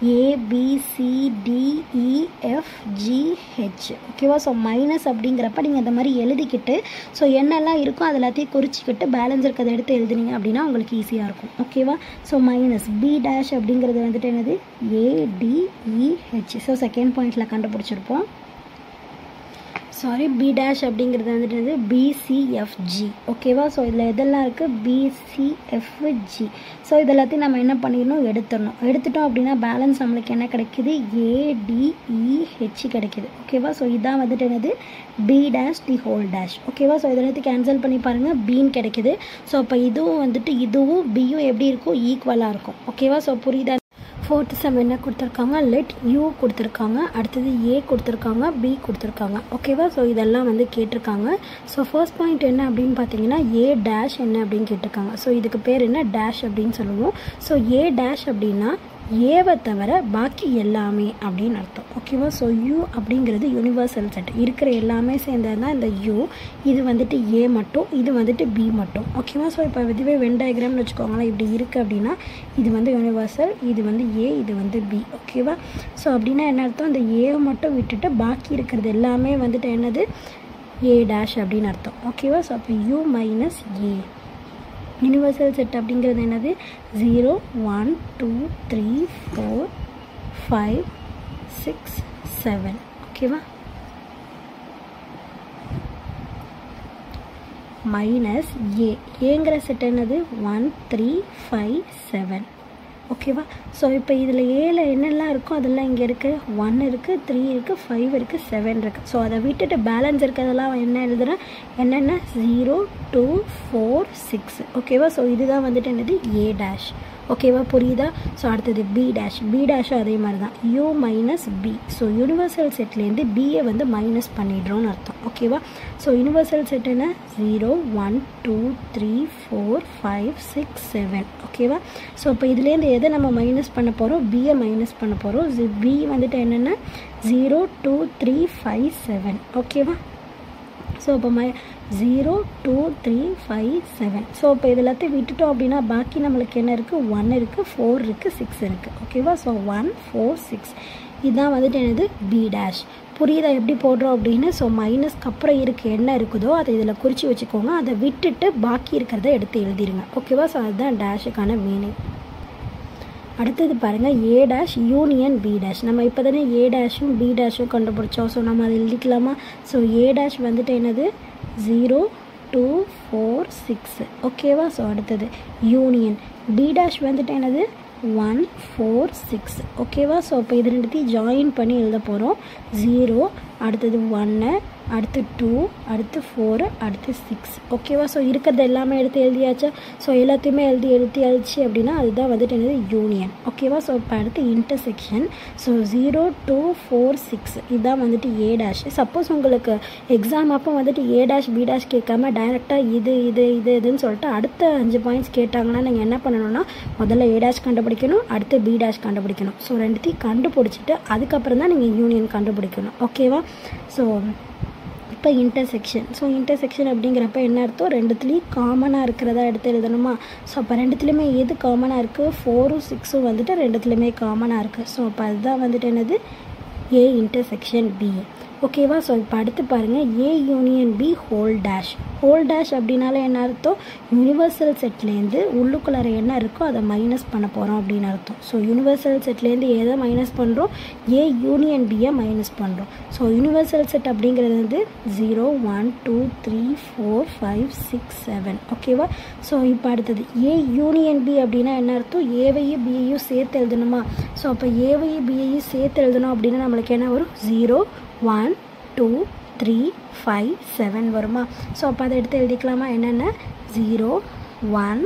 ஏபிசிடிஇஎஃப் ஜிஹெச் ஓகேவா ஸோ மைனஸ் அப்படிங்கிறப்ப நீங்கள் இந்த மாதிரி எழுதிக்கிட்டு ஸோ என்னெல்லாம் இருக்கோ அது எல்லாத்தையும் குறிச்சிக்கிட்டு பேலன்ஸ் இருக்கிறத எடுத்து எழுதுனீங்க அப்படின்னா உங்களுக்கு ஈஸியாக இருக்கும் ஓகேவா ஸோ மைனஸ் பி டேஷ் அப்படிங்கிறது வந்துட்டு என்னது ஏடிஇஹெச் ஸோ செகண்ட் பாயிண்டில் கண்டுபிடிச்சிருப்போம் சாரி பி டேஷ் அப்படிங்கிறது வந்துட்டு பிசிஎஃப்ஜி ஓகேவா ஸோ இதில் எதெல்லாம் இருக்குது பிசிஎஃப்ஜி ஸோ இது எல்லாத்தையும் நம்ம என்ன பண்ணிடணும் எடுத்துடணும் எடுத்துட்டோம் அப்படின்னா பேலன்ஸ் நம்மளுக்கு என்ன கிடைக்குது ஏடிஇஹெச் கிடைக்குது ஓகேவா ஸோ இதான் வந்துட்டு என்னது B dash the whole dash ஓகேவா ஸோ இதை எல்லாத்தையும் கேன்சல் பண்ணி பாருங்கள் பீன் கிடைக்குது ஸோ அப்போ இதுவும் வந்துட்டு இதுவும் பியும் எப்படி இருக்கும் ஈக்குவலாக இருக்கும் ஓகேவா ஸோ புரியுதா ஃபோர்த்து செம் என்ன கொடுத்துருக்காங்க லெட் யூ கொடுத்துருக்காங்க அடுத்தது ஏ கொடுத்துருக்காங்க பி கொடுத்துருக்காங்க ஓகேவா ஸோ இதெல்லாம் வந்து கேட்டிருக்காங்க ஸோ ஃபர்ஸ்ட் பாயிண்ட் என்ன அப்படின்னு பார்த்தீங்கன்னா ஏ டேஷ் என்ன அப்படின்னு கேட்டிருக்காங்க ஸோ இதுக்கு பேர் என்ன டேஷ் அப்படின்னு சொல்லுவோம் ஸோ ஏ டேஷ் அப்படின்னா ஏவை தவிர பாக்கி எல்லாமே அப்படின்னு அர்த்தம் ஓகேவா ஸோ யூ அப்படிங்கிறது யூனிவர்சல் செட் இருக்கிற எல்லாமே சேர்ந்தது தான் இந்த யூ இது வந்துட்டு ஏ மட்டும் இது வந்துட்டு பி மட்டும் ஓகேவா ஸோ இப்போ இதுவே வென் டயக்ராம்னு வச்சுக்கோங்களேன் இப்படி இருக்குது அப்படின்னா இது வந்து யூனிவர்சல் இது வந்து ஏ இது வந்து பி ஓகேவா ஸோ அப்படின்னா என்ன அர்த்தம் இந்த ஏவை மட்டும் விட்டுட்டு பாக்கி இருக்கிறது எல்லாமே வந்துட்டு என்னது ஏ டேஷ் அப்படின்னு அர்த்தம் ஓகேவா ஸோ அப்போ U minus A universal set அப்படிங்கிறது என்னது zero one two three four five six seven ஓகேவா மைனஸ் ஏ ஏங்கிற செட் என்னது ஒன் த்ரீ ஃபைவ் செவன் ஓகேவா ஸோ இப்போ இதில் ஏல என்னெல்லாம் இருக்கோ அதெல்லாம் இங்கே இருக்குது ஒன் இருக்குது த்ரீ இருக்குது ஃபைவ் இருக்குது செவன் இருக்குது ஸோ அதை விட்டுட்டு பேலன்ஸ் இருக்கிறதெல்லாம் என்ன எழுதுகிறேன் என்னென்ன ஜீரோ டூ ஃபோர் சிக்ஸ் ஓகேவா ஸோ இதுதான் வந்துட்டு என்னது ஏ டேஷ் ஓகேவா புரியுதா ஸோ அடுத்தது பி டேஷ் பி டேஷும் அதே மாதிரி தான் U minus B so universal செட்லேருந்து பியை வந்து மைனஸ் பண்ணிடுறோன்னு அர்த்தம் ஓகேவா ஸோ யூனிவர்சல் செட் என்ன zero one two three four five six seven ஓகேவா ஸோ இப்போ இதுலேருந்து எதை நம்ம மைனஸ் பண்ண போகிறோம் பியை மைனஸ் பண்ண போகிறோம் பி வந்துட்டு என்னென்னா zero two three five seven ஓகேவா ஸோ இப்போ மை zero two three five seven so இப்போ இது எல்லாத்தையும் விட்டுட்டோம் அப்படின்னா பாக்கி நம்மளுக்கு என்ன இருக்குது ஒன் இருக்குது ஃபோர் இருக்குது சிக்ஸ் இருக்குது ஓகேவா ஸோ ஒன் ஃபோர் சிக்ஸ் இதுதான் வந்துட்டு என்னது பி டேஷ் புரியுதா எப்படி போடுறோம் அப்படின்னு ஸோ மைனஸ்க்கு அப்புறம் இருக்கு என்ன இருக்குதோ அதை இதில் குறித்து வச்சுக்கோங்க அதை விட்டுட்டு பாக்கி இருக்கிறத எடுத்து எழுதிருங்க ஓகேவா ஸோ அதுதான் டேஷுக்கான மீனிங் அடுத்தது பாருங்கள் A dash union B dash நம்ம இப்போ தானே ஏ டேஷும் பி டேஷும் கண்டுபிடிச்சோம் ஸோ நம்ம அதை எழுதிக்கலாமா ஸோ ஏ டேஷ் வந்துட்டு என்னது ஜீரோ டூ ஃபோர் சிக்ஸ் ஓகேவா ஸோ அடுத்தது யூனியன் பி டேஷ் வந்துட்டு என்னது ஒன் ஃபோர் சிக்ஸ் ஓகேவா ஸோ இப்போ இது ரெண்டுத்தையும் ஜாயின் பண்ணி எழுத போகிறோம் ஜீரோ அடுத்தது ஒன்று அடுத்து டூ அடுத்து ஃபோரு அடுத்து சிக்ஸ் ஓகேவா ஸோ இருக்கிறது எல்லாமே எடுத்து எழுதியாச்சா ஸோ எல்லாத்தையுமே எழுதி எழுதி எழுதிச்சு அப்படின்னா அதுதான் வந்துட்டு என்னது யூனியன் ஓகேவா ஸோ இப்போ அடுத்து intersection so zero two four six இதுதான் வந்துட்டு ஏ டேஷ் சப்போஸ் உங்களுக்கு எக்ஸாம் அப்போ வந்துட்டு ஏ டேஷ் பி டேஷ் கேட்காம டைரெக்டாக இது இது இது இதுன்னு சொல்லிட்டு அடுத்த அஞ்சு பாயிண்ட்ஸ் கேட்டாங்கன்னா நீங்கள் என்ன பண்ணணும்னா முதல்ல ஏ டேஷ் கண்டுபிடிக்கணும் அடுத்து பி டேஷ் கண்டுபிடிக்கணும் ஸோ ரெண்டுத்தையும் கண்டுபிடிச்சிட்டு அதுக்கப்புறம் தான் நீங்கள் யூனியன் கண்டுபிடிக்கணும் ஓகேவா ஸோ இப்போ இன்டர்செக்ஷன் ஸோ இன்டர்செக்ஷன் அப்படிங்கிறப்ப என்ன அர்த்தம் ரெண்டுத்துலேயும் காமனாக இருக்கிறதா எடுத்து எழுதணுமா ஸோ அப்போ ரெண்டுத்துலேயுமே எது காமனாக இருக்குது ஃபோரும் சிக்ஸும் வந்துட்டு ரெண்டுத்துலேயுமே காமனாக இருக்குது ஸோ அப்போ அதுதான் வந்துட்டு என்னது ஏ இன்டர்செக்ஷன் பி ஓகேவா ஸோ இப்போ அடுத்து பாருங்கள் A union B whole dash whole dash அப்படின்னாலே என்ன அர்த்தம் யூனிவர்சல் செட்லேருந்து உள்ளுக்குள்ளார என்ன இருக்கோ அதை மைனஸ் பண்ண போகிறோம் அப்படின்னு அர்த்தம் ஸோ யூனிவர்சல் செட்லேருந்து எதை மைனஸ் பண்ணுறோம் ஏ யூனியன் பியை மைனஸ் பண்ணுறோம் ஸோ யூனிவர்சல் செட் அப்படிங்கிறது வந்து zero one two three four five six seven ஓகேவா ஸோ இப்போ அடுத்தது ஏ யூனியன் பி அப்படின்னா என்ன அர்த்தம் ஏவையும் பியையும் சேர்த்து எழுதணுமா ஸோ அப்போ ஏவையும் பியையும் சேர்த்து எழுதணும் அப்படின்னா நம்மளுக்கு என்ன வரும் zero one two three five seven வருமா ஸோ அப்போ அதை எடுத்து எழுதிக்கலாமா என்னென்ன zero one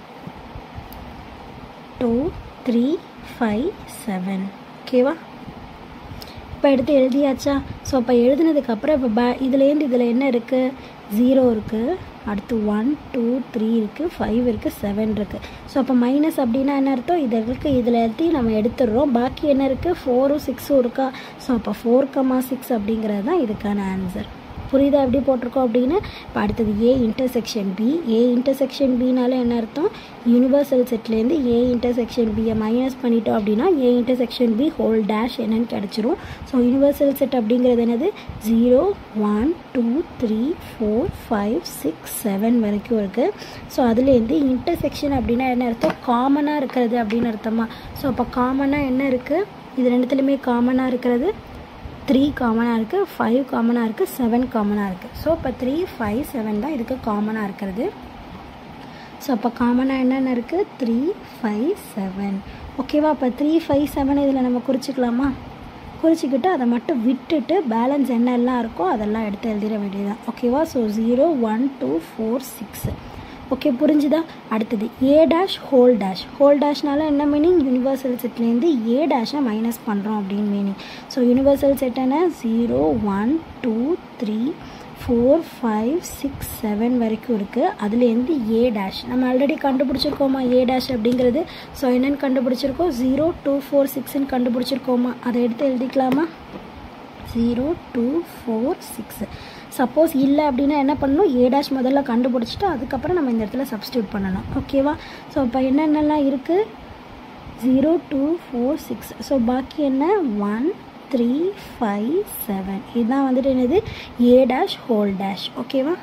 two three five seven ஓகேவா இப்போ எடுத்து எழுதியாச்சா ஸோ அப்போ எழுதுனதுக்கப்புறம் இப்போ பே இதுலேருந்து இதில் என்ன இருக்குது ஜீரோ இருக்குது அடுத்து ஒன் டூ த்ரீ இருக்குது ஃபைவ் இருக்குது செவன் இருக்குது ஸோ அப்போ மைனஸ் அப்படின்னா என்ன அர்த்தம் இது இருக்குது இதில் எல்லாத்தையும் நம்ம எடுத்துடுறோம் பாக்கி என்ன இருக்குது ஃபோரும் சிக்ஸும் இருக்கா ஸோ அப்போ ஃபோர் கமா சிக்ஸ் அப்படிங்கிறது தான் இதுக்கான ஆன்சர் புரியுதா எப்படி போட்டிருக்கோம் அப்படின்னு இப்போ அடுத்தது A intersection B A intersection பினால என்ன அர்த்தம் யூனிவர்சல் செட்லேருந்து ஏ இன்டர்செக்ஷன் பியை மைனஸ் பண்ணிட்டோம் அப்படின்னா A intersection B whole dash என்னன்னு கிடச்சிரும் ஸோ யூனிவர்சல் செட் அப்படிங்கிறது என்னது zero one two three four five six seven வரைக்கும் இருக்குது ஸோ அதுலேருந்து இன்டர்செக்ஷன் அப்படின்னா என்ன அர்த்தம் காமனாக இருக்கிறது அப்படின்னு அர்த்தமா ஸோ அப்போ காமனாக என்ன இருக்குது இது ரெண்டுத்துலையுமே காமனாக இருக்கிறது த்ரீ காமனாக இருக்குது ஃபைவ் காமனாக இருக்குது செவன் காமனாக இருக்குது ஸோ இப்போ த்ரீ ஃபைவ் செவன் தான் இதுக்கு காமனாக இருக்கிறது ஸோ அப்போ காமனாக என்னென்ன இருக்குது த்ரீ ஃபைவ் செவன் ஓகேவா அப்போ த்ரீ ஃபைவ் செவன் இதில் நம்ம குறிச்சிக்கலாமா குறிச்சிக்கிட்டு அதை மட்டும் விட்டுட்டு பேலன்ஸ் என்னெல்லாம் இருக்கோ அதெல்லாம் எடுத்து எழுதிட வேண்டியதுதான் ஓகேவா so zero one two four six okay புரிஞ்சுதா அடுத்தது A dash whole dash whole டேஷ்னால என்ன மீனிங் யூனிவர்சல் செட்லேருந்து ஏ டேஷை மைனஸ் பண்ணுறோம் அப்படின்னு மீனிங் ஸோ யூனிவர்சல் செட் என்ன zero one two three four five six seven வரைக்கும் இருக்குது அதுலேருந்து ஏ டேஷ் நம்ம ஆல்ரெடி கண்டுபிடிச்சிருக்கோமா ஏ டேஷ் அப்படிங்கிறது ஸோ என்னென்னு கண்டுபிடிச்சிருக்கோம் ஜீரோ டூ ஃபோர் சிக்ஸ்ன்னு கண்டுபிடிச்சிருக்கோமா அதை எடுத்து எழுதிக்கலாமா zero two four six suppose இல்லை அப்படின்னா என்ன பண்ணணும் ஏ டேஷ் முதல்ல கண்டுபிடிச்சிட்டு அதுக்கப்புறம் நம்ம இந்த இடத்துல சப்ஸ்டியூட் பண்ணணும் ஓகேவா ஸோ இப்போ என்னென்னலாம் இருக்குது zero two four six so பாக்கி என்ன ஒன் த்ரீ ஃபைவ் செவன் இதுதான் வந்துட்டு என்னது ஏ டேஷ் ஹோல் டேஷ் ஓகேவா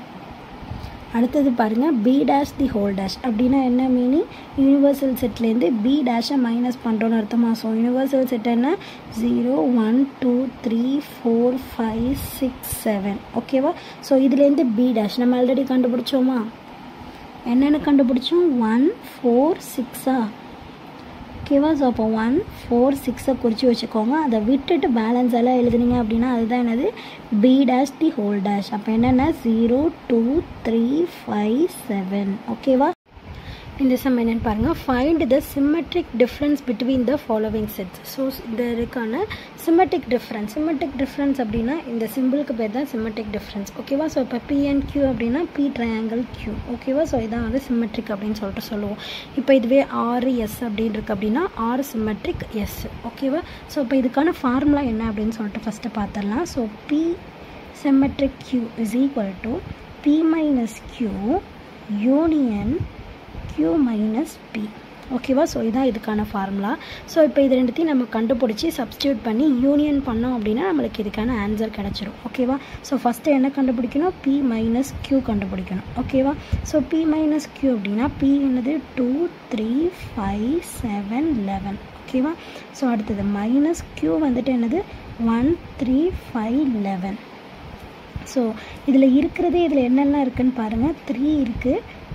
அடுத்தது பாருங்கள் B dash the whole dash அப்படின்னா என்ன மீனிங் யூனிவர்சல் செட்லேருந்து பி டேஷை மைனஸ் பண்ணுறோன்னு அர்த்தமா ஸோ யூனிவர்சல் செட் என்ன zero one two three four five six seven ஓகேவா ஸோ இதுலேருந்து பி டேஷ் நம்ம ஆல்ரெடி கண்டுபிடிச்சோமா என்னென்ன கண்டுபிடிச்சோம் ஒன் ஃபோர் சிக்ஸா ஓகேவா ஸோ அப்போ ஒன் ஃபோர் சிக்ஸை குறித்து வச்சுக்கோங்க அதை விட்டுட்டு பேலன்ஸ் எல்லாம் எழுதுனீங்க அப்படின்னா அதுதான் என்னது B dash the whole dash அப்போ என்னென்னா zero two three five seven ஓகேவா இந்த சம் என்னென்னு பாருங்கள் find the symmetric difference between the following sets so இந்த இதுக்கான சிமெட்ரிக் டிஃப்ரென்ஸ் சிமெட்ரிக் டிஃப்ரென்ஸ் அப்படின்னா இந்த சிம்பிளுக்கு பேர் தான் சிமெட்ரிக் டிஃப்ரென்ஸ் ஓகேவா ஸோ இப்போ பிஎன் கியூ அப்படின்னா பி ட்ரையாங்கிள் கியூ ஓகேவா ஸோ இதான் வந்து சிமெட்ரிக் அப்படின்னு சொல்லிட்டு சொல்லுவோம் இப்போ இதுவே ஆறு எஸ் அப்படின்னு இருக்கு அப்படின்னா ஆறு சிமெட்ரிக் எஸ் ஓகேவா ஸோ இப்போ இதுக்கான ஃபார்முலா என்ன அப்படின்னு சொல்லிட்டு ஃபஸ்ட்டு பார்த்துடலாம் so P symmetric Q is equal to P minus Q union q minus B ஓகேவா ஸோ இதான் இதுக்கான ஃபார்முலா ஸோ இப்போ இது ரெண்டுத்தையும் நம்ம கண்டுபிடிச்சி சப்ஸ்டியூட் பண்ணி யூனியன் பண்ணோம் அப்படின்னா நம்மளுக்கு இதுக்கான ஆன்சர் கிடச்சிரும் ஓகேவா ஸோ ஃபஸ்ட்டு என்ன கண்டுபிடிக்கணும் பி மைனஸ் க்யூ கண்டுபிடிக்கணும் ஓகேவா ஸோ பி மைனஸ் க்யூ அப்படின்னா பி என்னது two three five seven eleven ஓகேவா ஸோ அடுத்தது மைனஸ் க்யூ வந்துட்டு என்னது one three five eleven so இதில் இருக்கிறதே இதில் என்னெல்லாம் இருக்குதுன்னு பாருங்கள் த்ரீ இருக்குது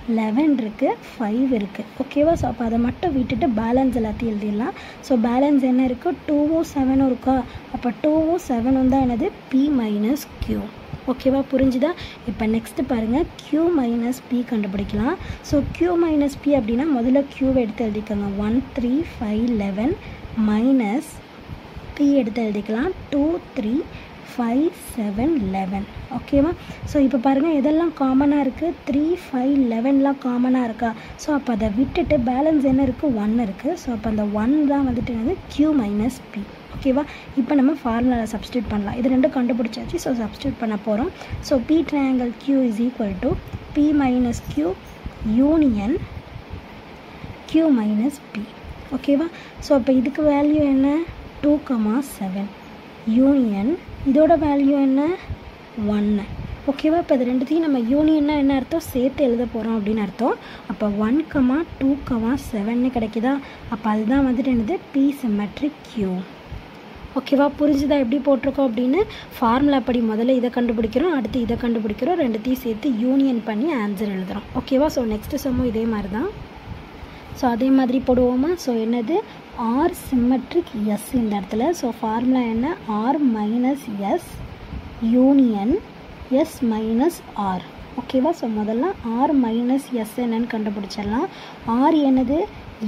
லெவன் இருக்குது ஃபைவ் இருக்குது ஓகேவா ஸோ அப்போ அதை மட்டும் விட்டுட்டு பேலன்ஸ் எல்லாத்தையும் எழுதிடலாம் ஸோ பேலன்ஸ் என்ன இருக்குது டூவும் செவனும் இருக்கா அப்போ டூவும் செவனும் தான் என்னது பி மைனஸ் க்யூ ஓகேவா புரிஞ்சுதா இப்போ நெக்ஸ்ட்டு பாருங்கள் க்யூ மைனஸ் பி கண்டுபிடிக்கலாம் ஸோ க்யூ மைனஸ் பி அப்படின்னா முதல்ல க்யூவை எடுத்து எழுதிக்கோங்க one three five eleven minus P எடுத்து எழுதிக்கலாம் two three five seven eleven ஓகேவா ஸோ இப்போ பாருங்கள் எதெல்லாம் காமனாக இருக்குது த்ரீ ஃபைவ் லெவன்லாம் காமனாக இருக்கா ஸோ அப்போ அதை விட்டுட்டு பேலன்ஸ் என்ன இருக்குது ஒன் இருக்குது ஸோ அப்போ அந்த ஒன் தான் வந்துட்டு என்னது க்யூ மைனஸ் பி ஓகேவா இப்போ நம்ம ஃபார்முலாவில் சப்ஸ்டியூட் பண்ணலாம் இது ரெண்டும் கண்டுபிடிச்சாச்சு ஸோ சப்ஸ்டியூட் பண்ண போகிறோம் so P triangle Q is equal to P minus Q union Q minus B ஓகேவா ஸோ அப்போ இதுக்கு வேல்யூ என்ன டூ கமா செவன் யூனியன் இதோட வேல்யூ என்ன ஒன்று ஓகேவா இப்போ இது ரெண்டுத்தையும் நம்ம யூனியன்னா என்ன அர்த்தம் சேர்த்து எழுத போகிறோம் அப்படின்னு அர்த்தம் அப்போ ஒன் கமா டூ கமா செவன்னு கிடைக்குதா அப்போ அதுதான் வந்துட்டு என்னது பி சிமெட்ரிக் க்யூ ஓகேவா புரிஞ்சுதா எப்படி போட்டிருக்கோம் அப்படின்னு ஃபார்முலா படி முதல்ல இதை கண்டுபிடிக்கிறோம் அடுத்து இதை கண்டுபிடிக்கிறோம் ரெண்டுத்தையும் சேர்த்து யூனியன் பண்ணி ஆன்சர் எழுதுகிறோம் ஓகேவா ஸோ நெக்ஸ்ட்டு சம்மும் இதே மாதிரி தான் ஸோ அதே மாதிரி போடுவோமா ஸோ என்னது ஆர் சிமெட்ரிக் எஸ் இந்த இடத்துல ஸோ ஃபார்முலா என்ன R minus S union S minus R ஓகேவா ஸோ முதல்ல ஆர் மைனஸ் எஸ் என்னன்னு கண்டுபிடிச்சிடலாம் ஆர் என்னது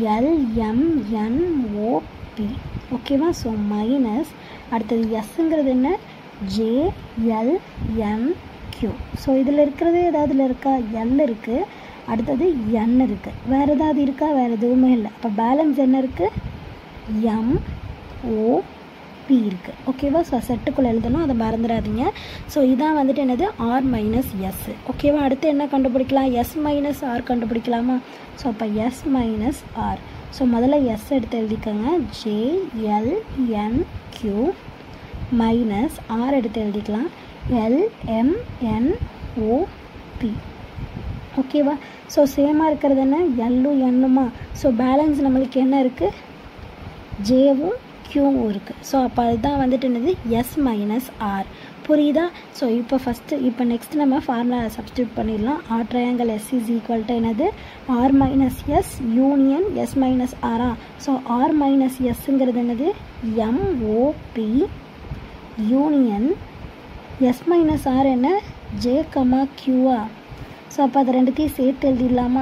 எல்எம்என்ஓபி ஓகேவா ஸோ மைனஸ் அடுத்தது எஸ்ஸுங்கிறது என்ன ஜேஎல்எம்கியூ ஸோ இதில் இருக்கிறது ஏதாவதுல இருக்கா எல் இருக்குது அடுத்தது என் இருக்குது வேறு ஏதாவது இருக்கா வேறு எதுவுமே இல்லை அப்போ பேலன்ஸ் என்ன இருக்குது எம் ஓ பி இருக்குது ஓகேவா ஸோ செட்டுக்குள்ளே எழுதணும் அதை மறந்துடாதீங்க ஸோ இதான் வந்துட்டு என்னது ஆர் மைனஸ் எஸ் ஓகேவா அடுத்து என்ன கண்டுபிடிக்கலாம் எஸ் மைனஸ் ஆர் கண்டுபிடிக்கலாமா ஸோ அப்போ எஸ் மைனஸ் ஆர் ஸோ முதல்ல எஸ் எடுத்து எழுதிக்கோங்க ஜேஎல்என்கியூ மைனஸ் ஆர் எடுத்து எழுதிக்கலாம் எல்எம்என்ஓபி ஓகேவா ஸோ சேமாக இருக்கிறது என்ன எல்லும் எண்ணுமா ஸோ பேலன்ஸ் நம்மளுக்கு என்ன இருக்குது ஜேவும் க்யூவும் இருக்குது ஸோ அப்போ அதுதான் வந்துட்டு என்னது எஸ் மைனஸ் ஆர் புரியுதா ஸோ இப்போ ஃபஸ்ட்டு இப்போ நெக்ஸ்ட் நம்ம ஃபார்முலா சப்ஸ்டியூட் பண்ணிடலாம் R triangle S is equal to என்னது R minus S union S minus ஆரா ஸோ ஆர் மைனஸ் எஸ்ஸுங்கிறது என்னது M O P union S minus R என்ன ஜே கமா க்யூவா ஸோ அப்போ அதை ரெண்டுத்தையும் சேர்த்து எழுதிடலாமா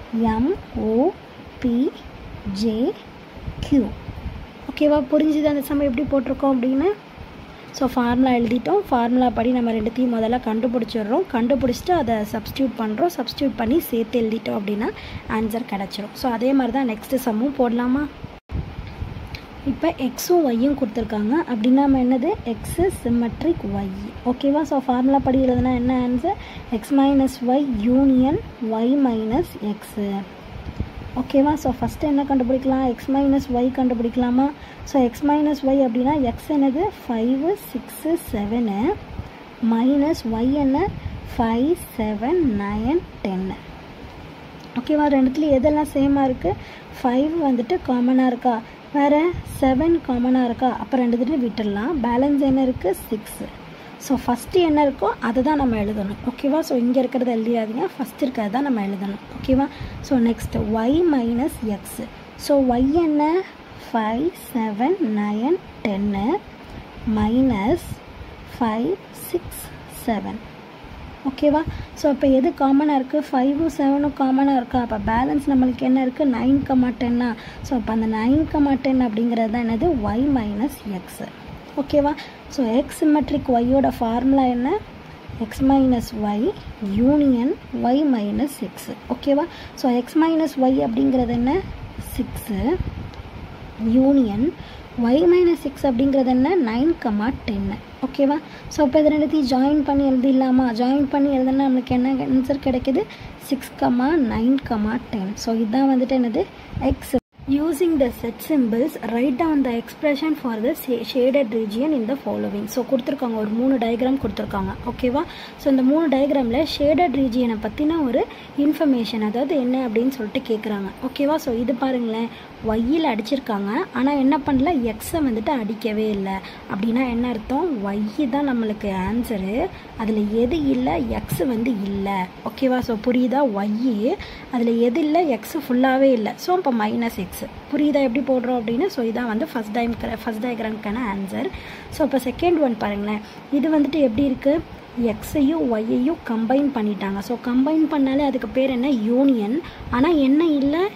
எம்ஓபி ஜே க்யூ ஓகேவா புரிஞ்சுது அந்த சமயம் எப்படி போட்டிருக்கோம் அப்படின்னு ஸோ ஃபார்முலா எழுதிட்டோம் ஃபார்முலா படி நம்ம ரெண்டுத்தையும் முதல்ல கண்டுபிடிச்சிடுறோம் கண்டுபிடிச்சிட்டு அதை சப்ஸ்டியூட் பண்ணுறோம் சப்ஸ்டியூட் பண்ணி சேர்த்து எழுதிட்டோம் அப்படின்னா ஆன்சர் கிடச்சிரும் ஸோ அதே மாதிரி தான் நெக்ஸ்ட்டு சம்மும் போடலாமா இப்போ எக்ஸும் ஒய்யும் கொடுத்துருக்காங்க அப்படின்னா நம்ம என்னது எக்ஸு சிமெட்ரிக் ஒய் ஓகேவா ஸோ ஃபார்முலா படி எழுதுனா என்ன answer X minus Y union Y minus X ஓகேவா ஸோ ஃபஸ்ட்டு என்ன கண்டுபிடிக்கலாம் எக்ஸ் மைனஸ் ஒய் கண்டுபிடிக்கலாமா ஸோ எக்ஸ் மைனஸ் ஒய் அப்படின்னா எக்ஸ் என்னது five six seven minus Y என்ன ஃபைவ் செவன் நைன் டென்னு ஓகேவா ரெண்டுத்துலேயும் எதெல்லாம் சேமாக இருக்குது ஃபைவ் வந்துட்டு காமனாக இருக்கா வேறு செவன் காமனாக இருக்கா அப்போ ரெண்டுத்துலையும் விட்டுடலாம் பேலன்ஸ் என்ன இருக்குது சிக்ஸு ஸோ ஃபஸ்ட்டு என்ன இருக்கோ அதை தான் நம்ம எழுதணும் ஓகேவா ஸோ இங்கே இருக்கிறத எழுதிடாதீங்க ஃபஸ்ட் இருக்கிறது தான் நம்ம எழுதணும் ஓகேவா so next Y minus X so Y என்ன ஃபைவ் செவன் நைன் டென்னு மைனஸ் ஃபைவ் சிக்ஸ் செவன் ஓகேவா ஸோ இப்போ எது காமனாக இருக்குது ஃபைவும் செவனும் காமனாக இருக்கா அப்போ பேலன்ஸ் நம்மளுக்கு என்ன இருக்குது நைன் கமா டென்னா ஸோ அப்போ அந்த நைன் கமா டென் அப்படிங்கிறது தான் என்னது ஒய் மைனஸ் எக்ஸு ஓகேவா ஸோ எக்ஸ் சிமெட்ரிக் ஒய்யோட ஃபார்முலா என்ன X minus Y union Y minus six ஓகேவா ஸோ எக்ஸ் மைனஸ் ஒய் அப்படிங்கிறது என்ன six union Y minus six அப்படிங்கிறது என்ன நைன் கமா டென்னு ஓகேவா ஸோ இப்போ இது ரெண்டுத்தையும் ஜாயின் பண்ணி எழுதிடலாமா ஜாயின் பண்ணி எழுதுனா நம்மளுக்கு என்ன ஆன்சர் கிடைக்குது six comma nine comma ten so இதுதான் வந்துட்டு என்னது X Using the set symbols, write down the expression for the sa- shaded region in the following. So கொடுத்துருக்காங்க ஒரு மூணு டயக்ராம் கொடுத்துருக்காங்க ஓகேவா ஸோ இந்த மூணு டயக்ராமில் ஷேடட் ரீஜியனை பற்றின ஒரு இன்ஃபர்மேஷன் அதாவது என்ன அப்படின்னு சொல்லிட்டு கேட்குறாங்க ஓகேவா ஸோ இது பாருங்களேன் ஒய்யில் அடிச்சிருக்காங்க ஆனால் என்ன பண்ணல எக்ஸை வந்துட்டு அடிக்கவே இல்லை அப்படின்னா என்ன அர்த்தம் ஒய் தான் நம்மளுக்கு ஆன்சரு அதில் எது இல்லை எக்ஸ் வந்து இல்லை ஓகேவா ஸோ புரியுதா ஒய்யு அதில் எது இல்லை எக்ஸ் ஃபுல்லாகவே இல்லை ஸோ இப்போ மைனஸ் எக்ஸ் புரியுதா எப்படி போடுறோம் அப்படின்னு ஸோ இதான் வந்து ஃபஸ்ட் டைம் ஃபஸ்ட் டயக்ராம்க்கான ஆன்சர் ஸோ இப்போ செகண்ட் ஒன் பாருங்களேன் இது வந்துட்டு எப்படி இருக்குது எக்ஸையும் ஒய்யையும் கம்பைன் பண்ணிட்டாங்க ஸோ கம்பைன் பண்ணாலே அதுக்கு பேர் என்ன யூனியன் ஆனால் என்ன இல்லை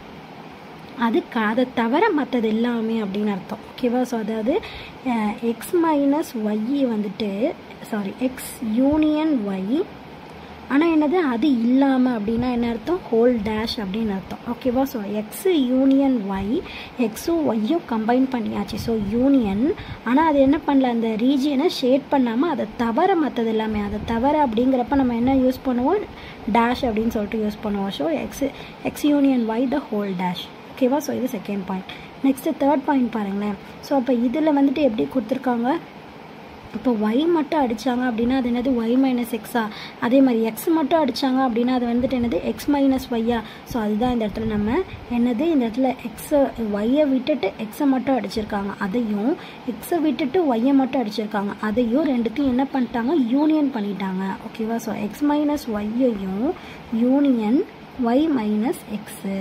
அது அதை தவிர மற்றது எல்லாமே அப்படின்னு அர்த்தம் ஓகேவா ஸோ அதாவது எக்ஸ் மைனஸ் ஒய் வந்துட்டு சாரி எக்ஸ் யூனியன் ஒய் ஆனால் என்னது அது இல்லாமல் அப்படின்னா என்ன அர்த்தம் ஹோல் டேஷ் அப்படின்னு அர்த்தம் ஓகேவா ஸோ எக்ஸு யூனியன் ஒய் எக்ஸும் ஒய்யும் கம்பைன் பண்ணியாச்சு ஸோ யூனியன் ஆனால் அது என்ன பண்ணல அந்த ரீஜியனை ஷேட் பண்ணாமல் அதை தவிர மற்றது எல்லாமே அதை தவிர அப்படிங்கிறப்ப நம்ம என்ன யூஸ் பண்ணுவோம் டேஷ் அப்படின்னு சொல்லிட்டு யூஸ் பண்ணுவோம் so X X union Y the whole dash ஓகேவா ஸோ இது second point next third point பாருங்களேன் ஸோ அப்போ இதில் வந்துட்டு எப்படி கொடுத்துருக்காங்க இப்போ ஒய் மட்டும் அடித்தாங்க அப்படின்னா அது என்னது ஒய் மைனஸ் எக்ஸா அதே மாதிரி எக்ஸ் மட்டும் அடித்தாங்க அப்படின்னா அது வந்துட்டு என்னது எக்ஸ் மைனஸ் ஒய்யா ஸோ அதுதான் இந்த இடத்துல நம்ம என்னது இந்த இடத்துல எக்ஸை ஒய்யை விட்டுட்டு எக்ஸை மட்டும் அடிச்சிருக்காங்க அதையும் எக்ஸை விட்டுட்டு ஒய்யை மட்டும் அடிச்சிருக்காங்க அதையும் ரெண்டுத்தையும் என்ன பண்ணிட்டாங்க யூனியன் பண்ணிட்டாங்க ஓகேவா ஸோ எக்ஸ் மைனஸ் ஒய்யையும் யூனியன் ஒய் மைனஸ் எக்ஸு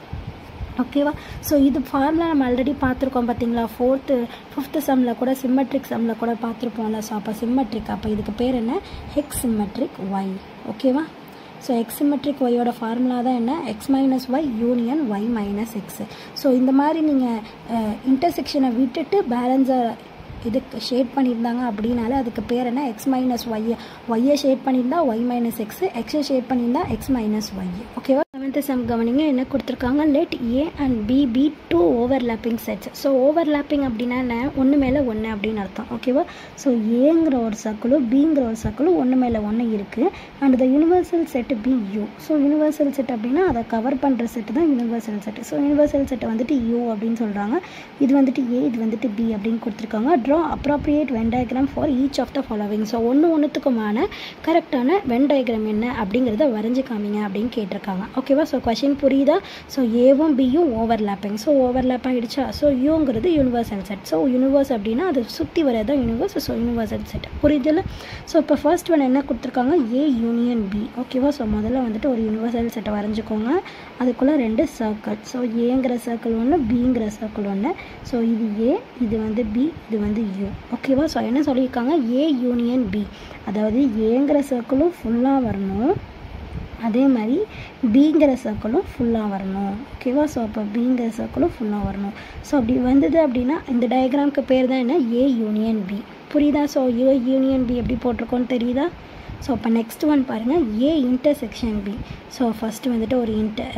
ஓகேவா ஸோ இது ஃபார்முலா நம்ம ஆல்ரெடி பார்த்துருக்கோம் பார்த்தீங்களா ஃபோர்த்து ஃபிஃப்த்து சம்மில் கூட சிம்மெட்ரிக் சம்மில் கூட பார்த்துருப்போம்ல ஸோ அப்போ சிம்மெட்ரிக் அப்போ இதுக்கு பேர் என்ன ஹெக்ஸ் சிம்மெட்ரிக் ஒய் ஓகேவா ஸோ எக்ஸ் சிம்மெட்ரிக் ஒய்யோட ஃபார்முலா தான் என்ன X minus Y union Y minus X so இந்த மாதிரி நீங்கள் இன்டர்செக்ஷனை விட்டுட்டு பேலன்ஸை இதுக்கு ஷேட் பண்ணியிருந்தாங்க அப்படின்னாலே அதுக்கு பேர் என்ன எக்ஸ் மைனஸ் ஒய்யை ஒய்யை ஷேட் பண்ணியிருந்தா ஒய் மைனஸ் எக்ஸ் எக்ஸை ஷேட் பண்ணியிருந்தா எக்ஸ் மைனஸ் ஒய் ஓகேவா செவன்த்து சம் கவனிங்க என்ன கொடுத்துருக்காங்க let A and B be two overlapping sets so overlapping அப்படின்னா என்ன ஒன்று மேலே ஒன்று அப்படின்னு அர்த்தம் ஓகேவா ஸோ ஏங்கிற ஒரு சர்க்கிளும் பிங்கிற ஒரு சர்க்கிளும் ஒன்று மேலே ஒன்று இருக்குது and the universal set be U so universal set அப்படின்னா அதை கவர் பண்ணுற செட்டு தான் யூனிவர்சல் செட் ஸோ யூனிவர்சல் செட்டை வந்துட்டு யூ அப்படின்னு சொல்கிறாங்க இது வந்துட்டு ஏ இது வந்துட்டு பி அப்படின்னு கொடுத்துருக்காங்க draw appropriate Venn diagram for each of the following so ஒன்று ஒன்றுத்துக்குமான கரெக்டான வென் டயக்ராம் என்ன அப்படிங்கிறத வரைஞ்சி காமிங்க அப்படின்னு கேட்டிருக்காங்க ஓகேவா ஸோ கொஷின் புரியுதா ஸோ ஏவும் பியும் ஓவர்லாப்பிங் ஸோ ஓவர்லாப் ஆகிடுச்சா ஸோ யூங்கிறது யூனிவர்சல் செட் ஸோ யூனிவர்ஸ் அப்படின்னா அது சுற்றி வரதான் யூனிவர்ஸ் ஸோ யூனிவர்சல் செட் புரியுதுல்ல ஸோ இப்போ ஃபர்ஸ்ட் ஒன் என்ன கொடுத்துருக்காங்க ஏ யூனியன் பி ஓகேவா ஸோ முதல்ல வந்துட்டு ஒரு யூனிவர்சல் செட்டை வரைஞ்சிக்கோங்க அதுக்குள்ளே ரெண்டு சர்க்கிள் ஸோ ஏங்கிற சர்க்கிள் ஒன்று பிங்கிற சர்க்கிள் ஒன்று ஸோ இது ஏ இது வந்து பி இது வந்து யூ ஓகேவா ஸோ என்ன சொல்லியிருக்காங்க ஏ யூனியன் பி அதாவது ஏங்கிற சர்க்கிளும் ஃபுல்லாக வரணும் அதே மாதிரி பிங்கிற சர்க்கிளும் ஃபுல்லாக வரணும் ஓகேவா ஸோ அப்போ பிங்கிற சர்க்கிளும் ஃபுல்லாக வரணும் ஸோ அப்படி வந்தது அப்படின்னா இந்த டயக்ராம்க்கு பேர் தான் என்ன ஏ யூனியன் பி புரியுதா ஸோ ஏ யூனியன் பி எப்படி போட்டிருக்கோன்னு தெரியுதா ஸோ அப்போ நெக்ஸ்ட் ஒன் பாருங்கள் A intersection B so first வந்துட்டு ஒரு inter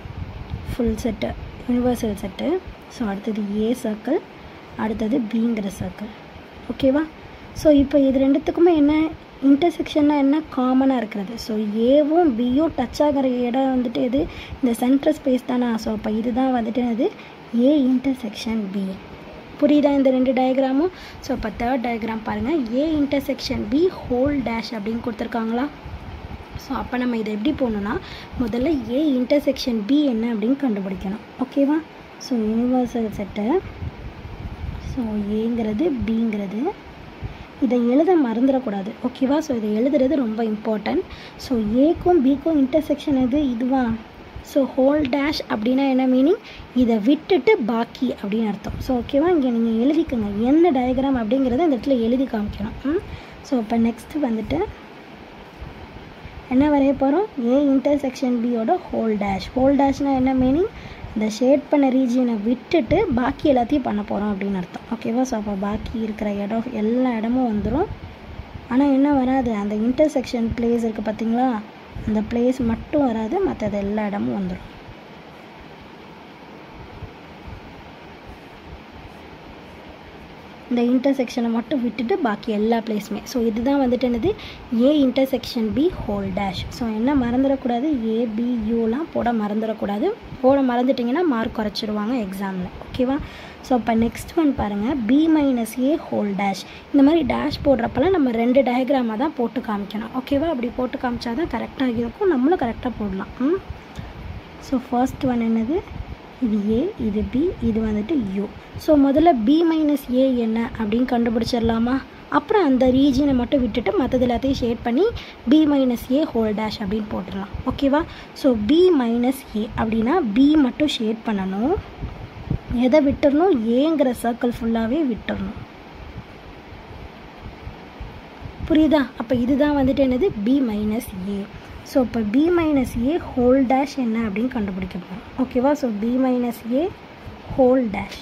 full set universal set so அடுத்தது ஏ சர்க்கிள் அடுத்தது பிங்கிற சர்க்கிள் ஓகேவா ஸோ இப்போ இது ரெண்டுத்துக்குமே என்ன இன்டர்செக்ஷன்னா என்ன காமனாக இருக்கிறது ஸோ ஏவும் பியும் டச் ஆகிற இடம் வந்துட்டு எது இந்த சென்ட்ரல் ஸ்பேஸ் தானே ஸோ அப்போ இதுதான் வந்துட்டு அது ஏ இன்டர்செக்ஷன் பி புரியுதா இந்த ரெண்டு டயக்ராமும் ஸோ இப்போ தேர்ட் டயக்ராம் பாருங்கள் A intersection B whole dash அப்படின்னு கொடுத்துருக்காங்களா ஸோ அப்போ நம்ம இதை எப்படி போகணுன்னா முதல்ல ஏ இன்டர்செக்ஷன் பி என்ன அப்படின்னு கண்டுபிடிக்கணும் ஓகேவா ஸோ யூனிவர்சல் செட்டு ஸோ ஏங்கிறது பிங்கிறது இதை எழுத மறந்துடக்கூடாது ஓகேவா ஸோ இதை எழுதுறது ரொம்ப இம்பார்ட்டன்ட் ஸோ ஏக்கும் பிக்கும் இன்டர்செக்ஷன் எது இதுவா ஸோ ஹோல் டேஷ் அப்படின்னா என்ன மீனிங் இதை விட்டுட்டு பாக்கி அப்படின்னு அர்த்தம் ஸோ ஓகேவா இங்கே நீங்கள் எழுதிக்கோங்க என்ன டயக்ராம் அப்படிங்கிறத இந்த இடத்துல எழுதி காமிக்கணும் ஸோ இப்போ நெக்ஸ்ட்டு வந்துட்டு என்ன வரைய போகிறோம் ஏ இன்டர்செக்ஷன் பியோட ஹோல் டேஷ் ஹோல் டேஷ்னால் என்ன மீனிங் இந்த ஷேட் பண்ண ரீஜியனை விட்டுட்டு பாக்கி எல்லாத்தையும் பண்ண போகிறோம் அப்படின்னு அர்த்தம் ஓகேவா ஸோ அப்போ பாக்கி இருக்கிற இடம் எல்லா இடமும் வந்துடும் ஆனால் என்ன வராது அந்த இன்டர்செக்ஷன் பிளேஸ் இருக்குது பார்த்தீங்களா அந்த பிளேஸ் மட்டும் வராது மற்றது எல்லா இடமும் வந்துடும் இந்த இன்டர்செக்ஷனை மட்டும் விட்டுட்டு பாக்கி எல்லா பிளேஸுமே ஸோ இதுதான் வந்துட்டு என்னது A intersection B whole dash so என்ன மறந்துடக்கூடாது ஏ பி யூலாம் போட மறந்துடக்கூடாது போட மறந்துட்டிங்கன்னா மார்க் குறைச்சிருவாங்க எக்ஸாமில் ஓகேவா ஸோ இப்போ நெக்ஸ்ட் ஒன் பாருங்கள் B minus A whole dash இந்த மாதிரி டேஷ் போடுறப்பெல்லாம் நம்ம ரெண்டு டயக்ராமாக தான் போட்டு காமிக்கணும் ஓகேவா அப்படி போட்டு காமிச்சா தான் கரெக்டாக இருக்கும் நம்மளும் கரெக்டாக போடலாம் ம் ஸோ ஃபர்ஸ்ட் ஒன் என்னது இது ஏ இது பி இது வந்துட்டு யூ ஸோ முதல்ல பி மைனஸ் ஏ என்ன அப்படின்னு கண்டுபிடிச்சிடலாமா அப்புறம் அந்த ரீஜியனை மட்டும் விட்டுட்டு மற்றது எல்லாத்தையும் ஷேட் பண்ணி B minus A whole dash அப்படின்னு போட்டுடலாம் ஓகேவா ஸோ பி மைனஸ் ஏ அப்படின்னா பி மட்டும் ஷேட் பண்ணணும் எதை விட்டுறணும் ஏங்கிற சர்க்கிள் ஃபுல்லாகவே விட்டுறணும் புரியுதா அப்போ இதுதான் வந்துட்டு என்னது பி மைனஸ் ஏ ஸோ இப்போ B minus A whole dash என்ன அப்படின்னு கண்டுபிடிக்க போகிறோம் ஓகேவா so B minus A whole dash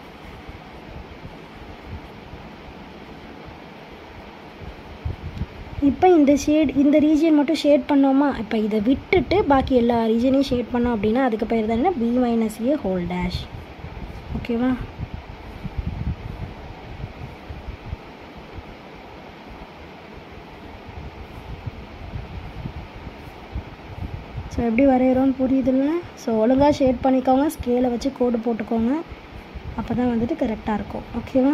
இப்போ இந்த ஷேட் இந்த ரீஜியன் மட்டும் ஷேட் பண்ணோமா இப்போ இதை விட்டுட்டு பாக்கி எல்லா ரீஜனையும் ஷேட் பண்ணோம் அப்படின்னா அதுக்கு பேர் தான் என்ன B minus A whole dash ஓகேவா ஸோ எப்படி வரைகிறோன்னு புரியுதுல்ல ஸோ ஒழுங்காக ஷேட் பண்ணிக்கோங்க ஸ்கேலை வச்சு கோடு போட்டுக்கோங்க அப்போ தான் வந்துட்டு கரெக்டாக இருக்கும் ஓகேவா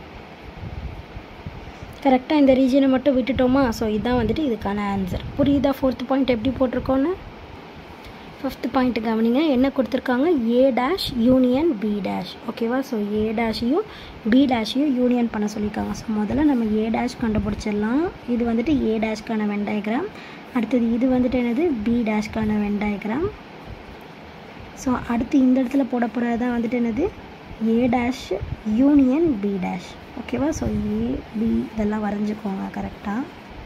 கரெக்டாக இந்த ரீஜனை மட்டும் விட்டுட்டோமா ஸோ இதுதான் வந்துட்டு இதுக்கான ஆன்சர் புரியுதா ஃபோர்த் பாயிண்ட் எப்படி போட்டிருக்கோன்னு ஃபிஃப்த் பாயிண்ட் கவனிங்க என்ன கொடுத்துருக்காங்க A dash union B dash ஓகேவா ஸோ ஏ டேஷையும் பி டேஷையும் யூனியன் பண்ண சொல்லியிருக்காங்க ஸோ முதல்ல நம்ம ஏ டேஷ் கண்டுபிடிச்சிடலாம் இது வந்துட்டு ஏ டேஷ்க்கான வென் டயக்ராம் அடுத்தது இது வந்துட்டு என்னது பி டேஷ்க்கான வென் டயக்ராம் ஸோ அடுத்து இந்த இடத்துல போட போகிறது தான் வந்துட்டு என்னது A dash union B dash ஓகேவா ஸோ ஏ பி இதெல்லாம் வரைஞ்சிக்கோங்க கரெக்டாக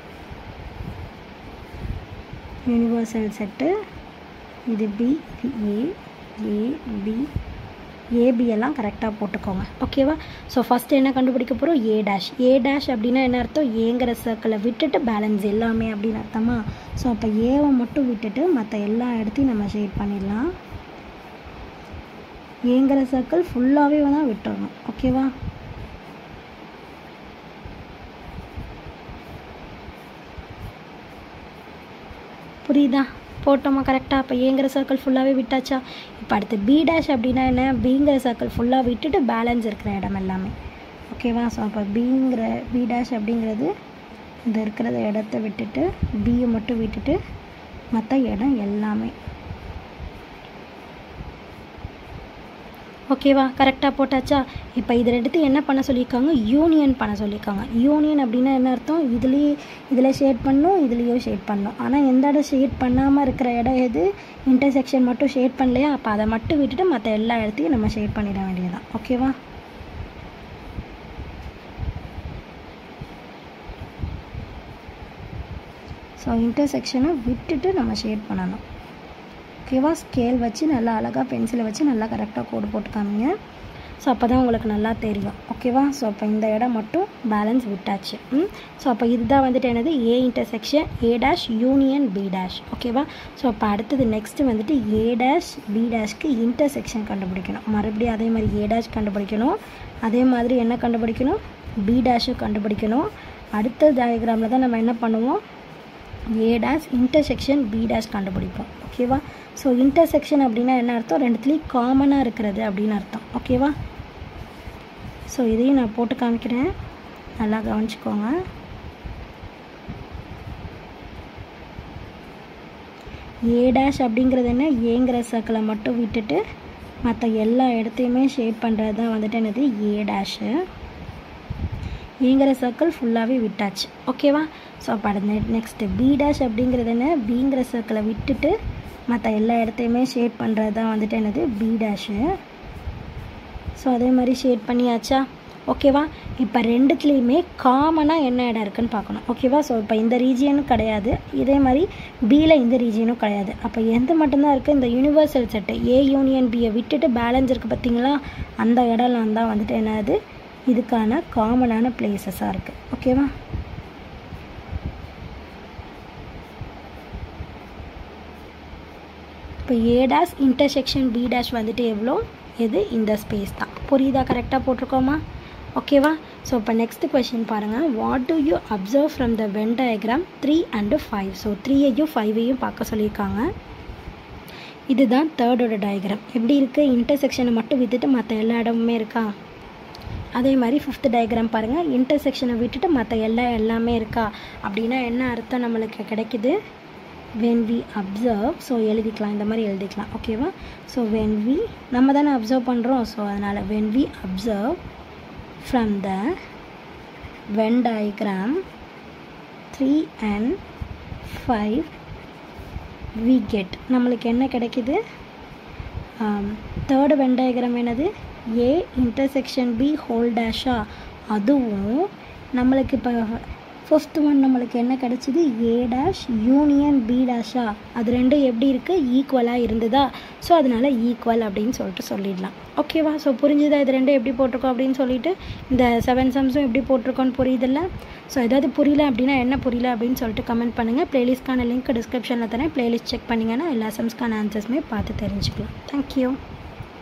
யூனிவர்சல் செட்டு இது பி இது ஏ ஏ பி ஏபி எல்லாம் கரெக்டாக போட்டுக்கோங்க ஓகேவா ஸோ ஃபஸ்ட்டு என்ன கண்டுபிடிக்க போகிறோம் ஏ டேஷ் ஏ டேஷ் அப்படின்னா என்ன அர்த்தம் ஏங்கிற சர்க்கிளை விட்டுட்டு பேலன்ஸ் எல்லாமே அப்படின்னு அர்த்தமா ஸோ அப்போ ஏவை மட்டும் விட்டுட்டு மற்ற எல்லா இடத்தையும் நம்ம ஷேட் பண்ணிடலாம் ஏங்கிற சர்க்கிள் ஃபுல்லாகவே தான் விட்டுறணும் ஓகேவா புரியுதா போட்டோமா கரெக்டாக அப்போ ஏங்கிற சர்க்கிள் ஃபுல்லாகவே விட்டாச்சா இப்போ அடுத்து பி டேஷ் அப்படின்னா என்ன பிங்கிற சர்க்கிள் ஃபுல்லாக விட்டுட்டு பேலன்ஸ் இருக்கிற இடம் எல்லாமே ஓகேவா ஸோ அப்போ பிங்கிற பி டேஷ் அப்படிங்கிறது இந்த இருக்கிறத இடத்த விட்டுட்டு பியை மட்டும் விட்டுட்டு மற்ற இடம் எல்லாமே ஓகேவா கரெக்டாக போட்டாச்சா இப்போ இது ரெண்டுத்து என்ன பண்ண சொல்லியிருக்காங்க யூனியன் பண்ண சொல்லியிருக்காங்க யூனியன் அப்படின்னா என்ன அர்த்தம் இதுலேயே இதில் ஷேட் பண்ணும் இதுலேயும் ஷேட் பண்ணும் ஆனால் எந்த இடம் ஷேட் பண்ணாமல் இருக்கிற இடம் எது இன்டர்செக்ஷன் மட்டும் ஷேட் பண்ணலையா அப்போ அதை மட்டும் விட்டுட்டு மற்ற எல்லா இடத்தையும் நம்ம ஷேட் பண்ணிட வேண்டியதுதான் ஓகேவா ஸோ இன்டர்செக்ஷனை விட்டுட்டு நம்ம ஷேட் பண்ணணும் ஓகேவா ஸ்கேல் வச்சு நல்லா அழகாக பென்சிலை வச்சு நல்லா கரெக்டாக கோடு போட்டு காமிங்க ஸோ அப்போ தான் உங்களுக்கு நல்லா தெரியும் ஓகேவா ஸோ அப்போ இந்த இடம் மட்டும் பேலன்ஸ் விட்டாச்சு ம் ஸோ அப்போ இதுதான் வந்துட்டு என்னது A intersection A dash union B dash ஓகேவா ஸோ அப்போ அடுத்தது நெக்ஸ்ட்டு வந்துட்டு ஏ டேஷ் பி டேஷ்க்கு இன்டர்செக்ஷன் கண்டுபிடிக்கணும் மறுபடியும் அதே மாதிரி ஏ டேஷ் கண்டுபிடிக்கணும் அதே மாதிரி என்ன கண்டுபிடிக்கணும் பி டேஷும் கண்டுபிடிக்கணும் அடுத்த டயக்ராமில் தான் நம்ம என்ன பண்ணுவோம் A dash intersection B dash கண்டுபிடிப்போம் ஓகேவா ஸோ இன்டர்செக்ஷன் அப்படின்னா என்ன அர்த்தம் ரெண்டுத்துலேயும் காமனாக இருக்கிறது அப்படின்னு அர்த்தம் ஓகேவா ஸோ இதையும் நான் போட்டு காமிக்கிறேன் நல்லா கவனிச்சுக்கோங்க ஏ டேஷ் அப்படிங்கிறது என்ன ஏங்கிற சர்க்கிளை மட்டும் விட்டுட்டு மற்ற எல்லா இடத்தையுமே ஷேட் பண்ணுறது தான் வந்துட்டு என்னது ஏ டேஷு ஏங்கிற சர்க்கிள் ஃபுல்லாகவே விட்டாச்சு ஓகேவா ஸோ அப்போ அடுத்த நெக்ஸ்ட்டு பி டேஷ் அப்படிங்கிறது என்ன பிங்கிற சர்க்கிளை விட்டுட்டு மற்ற எல்லா இடத்தையுமே ஷேட் பண்ணுறது தான் வந்துட்டு என்னது பி டேஷு ஸோ அதே மாதிரி ஷேட் பண்ணியாச்சா ஓகேவா இப்போ ரெண்டுத்துலேயுமே காமனாக என்ன இடம் இருக்குன்னு பார்க்கணும் ஓகேவா ஸோ இப்போ இந்த ரீஜியனும் கிடையாது இதே மாதிரி பியில் இந்த ரீஜியனும் கிடையாது அப்போ எந்த மட்டும்தான் இருக்குது இந்த யூனிவர்சல் செட்டு ஏ யூனியன் பியை விட்டுட்டு பேலன்ஸ் இருக்குது பார்த்தீங்களா அந்த இடம்லாம் தான் வந்துட்டு என்னது இதுக்கான காமனான பிளேசஸாக இருக்குது ஓகேவா இப்போ A dash intersection B dash வந்துட்டு எவ்வளோ எது இந்த ஸ்பேஸ் தான் புரியுதா கரெக்டாக போட்டிருக்கோமா ஓகேவா ஸோ இப்போ நெக்ஸ்ட் கொஷின் பாருங்கள் what do you observe from the Venn diagram three and five so த்ரீயையும் ஃபைவையும் பார்க்க சொல்லியிருக்காங்க இதுதான் தேர்டோட டயக்ராம் எப்படி இருக்குது இன்டர்செக்ஷனை மட்டும் விட்டுட்டு மற்ற எல்லா இடமுமே இருக்கா அதே மாதிரி ஃபிஃப்த் டயக்ராம் பாருங்கள் இன்டர்செக்ஷனை விட்டுட்டு மற்ற எல்லா எல்லாமே இருக்கா அப்படின்னா என்ன அர்த்தம் நம்மளுக்கு கிடைக்குது வென் வி அப்சர்வ் ஸோ எழுதிக்கலாம் இந்த மாதிரி எழுதிக்கலாம் ஓகேவா ஸோ வென் வி நம்ம தானே அப்சர்வ் பண்ணுறோம் ஸோ அதனால் when we observe from the Venn diagram three and five we get நம்மளுக்கு என்ன கிடைக்குது தேர்டு வென் டயக்ராம் என்னது ஏ இன்டர்செக்ஷன் பி ஹோல் டேஷா அதுவும் நம்மளுக்கு இப்போ ஃபிஃப்த் ஒன் நம்மளுக்கு என்ன கிடச்சிது ஏ டேஷ் யூனியன் பி டேஷா அது ரெண்டும் எப்படி இருக்குது ஈக்குவலாக இருந்ததா ஸோ அதனால் ஈக்குவல் அப்படின்னு சொல்லிட்டு சொல்லிடலாம் ஓகேவா ஸோ புரிஞ்சுதா இது ரெண்டும் எப்படி போட்டிருக்கோம் அப்படின்னு சொல்லிட்டு இந்த செவன் சம்ஸும் எப்படி போட்டிருக்கோன்னு புரியுதில்ல ஸோ ஏதாவது புரியல அப்படின்னா என்ன புரியல அப்படின்னு சொல்லிட்டு கமெண்ட் பண்ணுங்கள் ப்ளேலிஸ்ட்கான லிங்க் டிஸ்கிரிப்ஷனில் தரேன் ப்ளேலிஸ்ட் செக் பண்ணிங்கன்னா எல்லா சம்ஸ்க்கான ஆன்சர்ஸுமே பார்த்து தெரிஞ்சுக்கலாம் தேங்க்யூ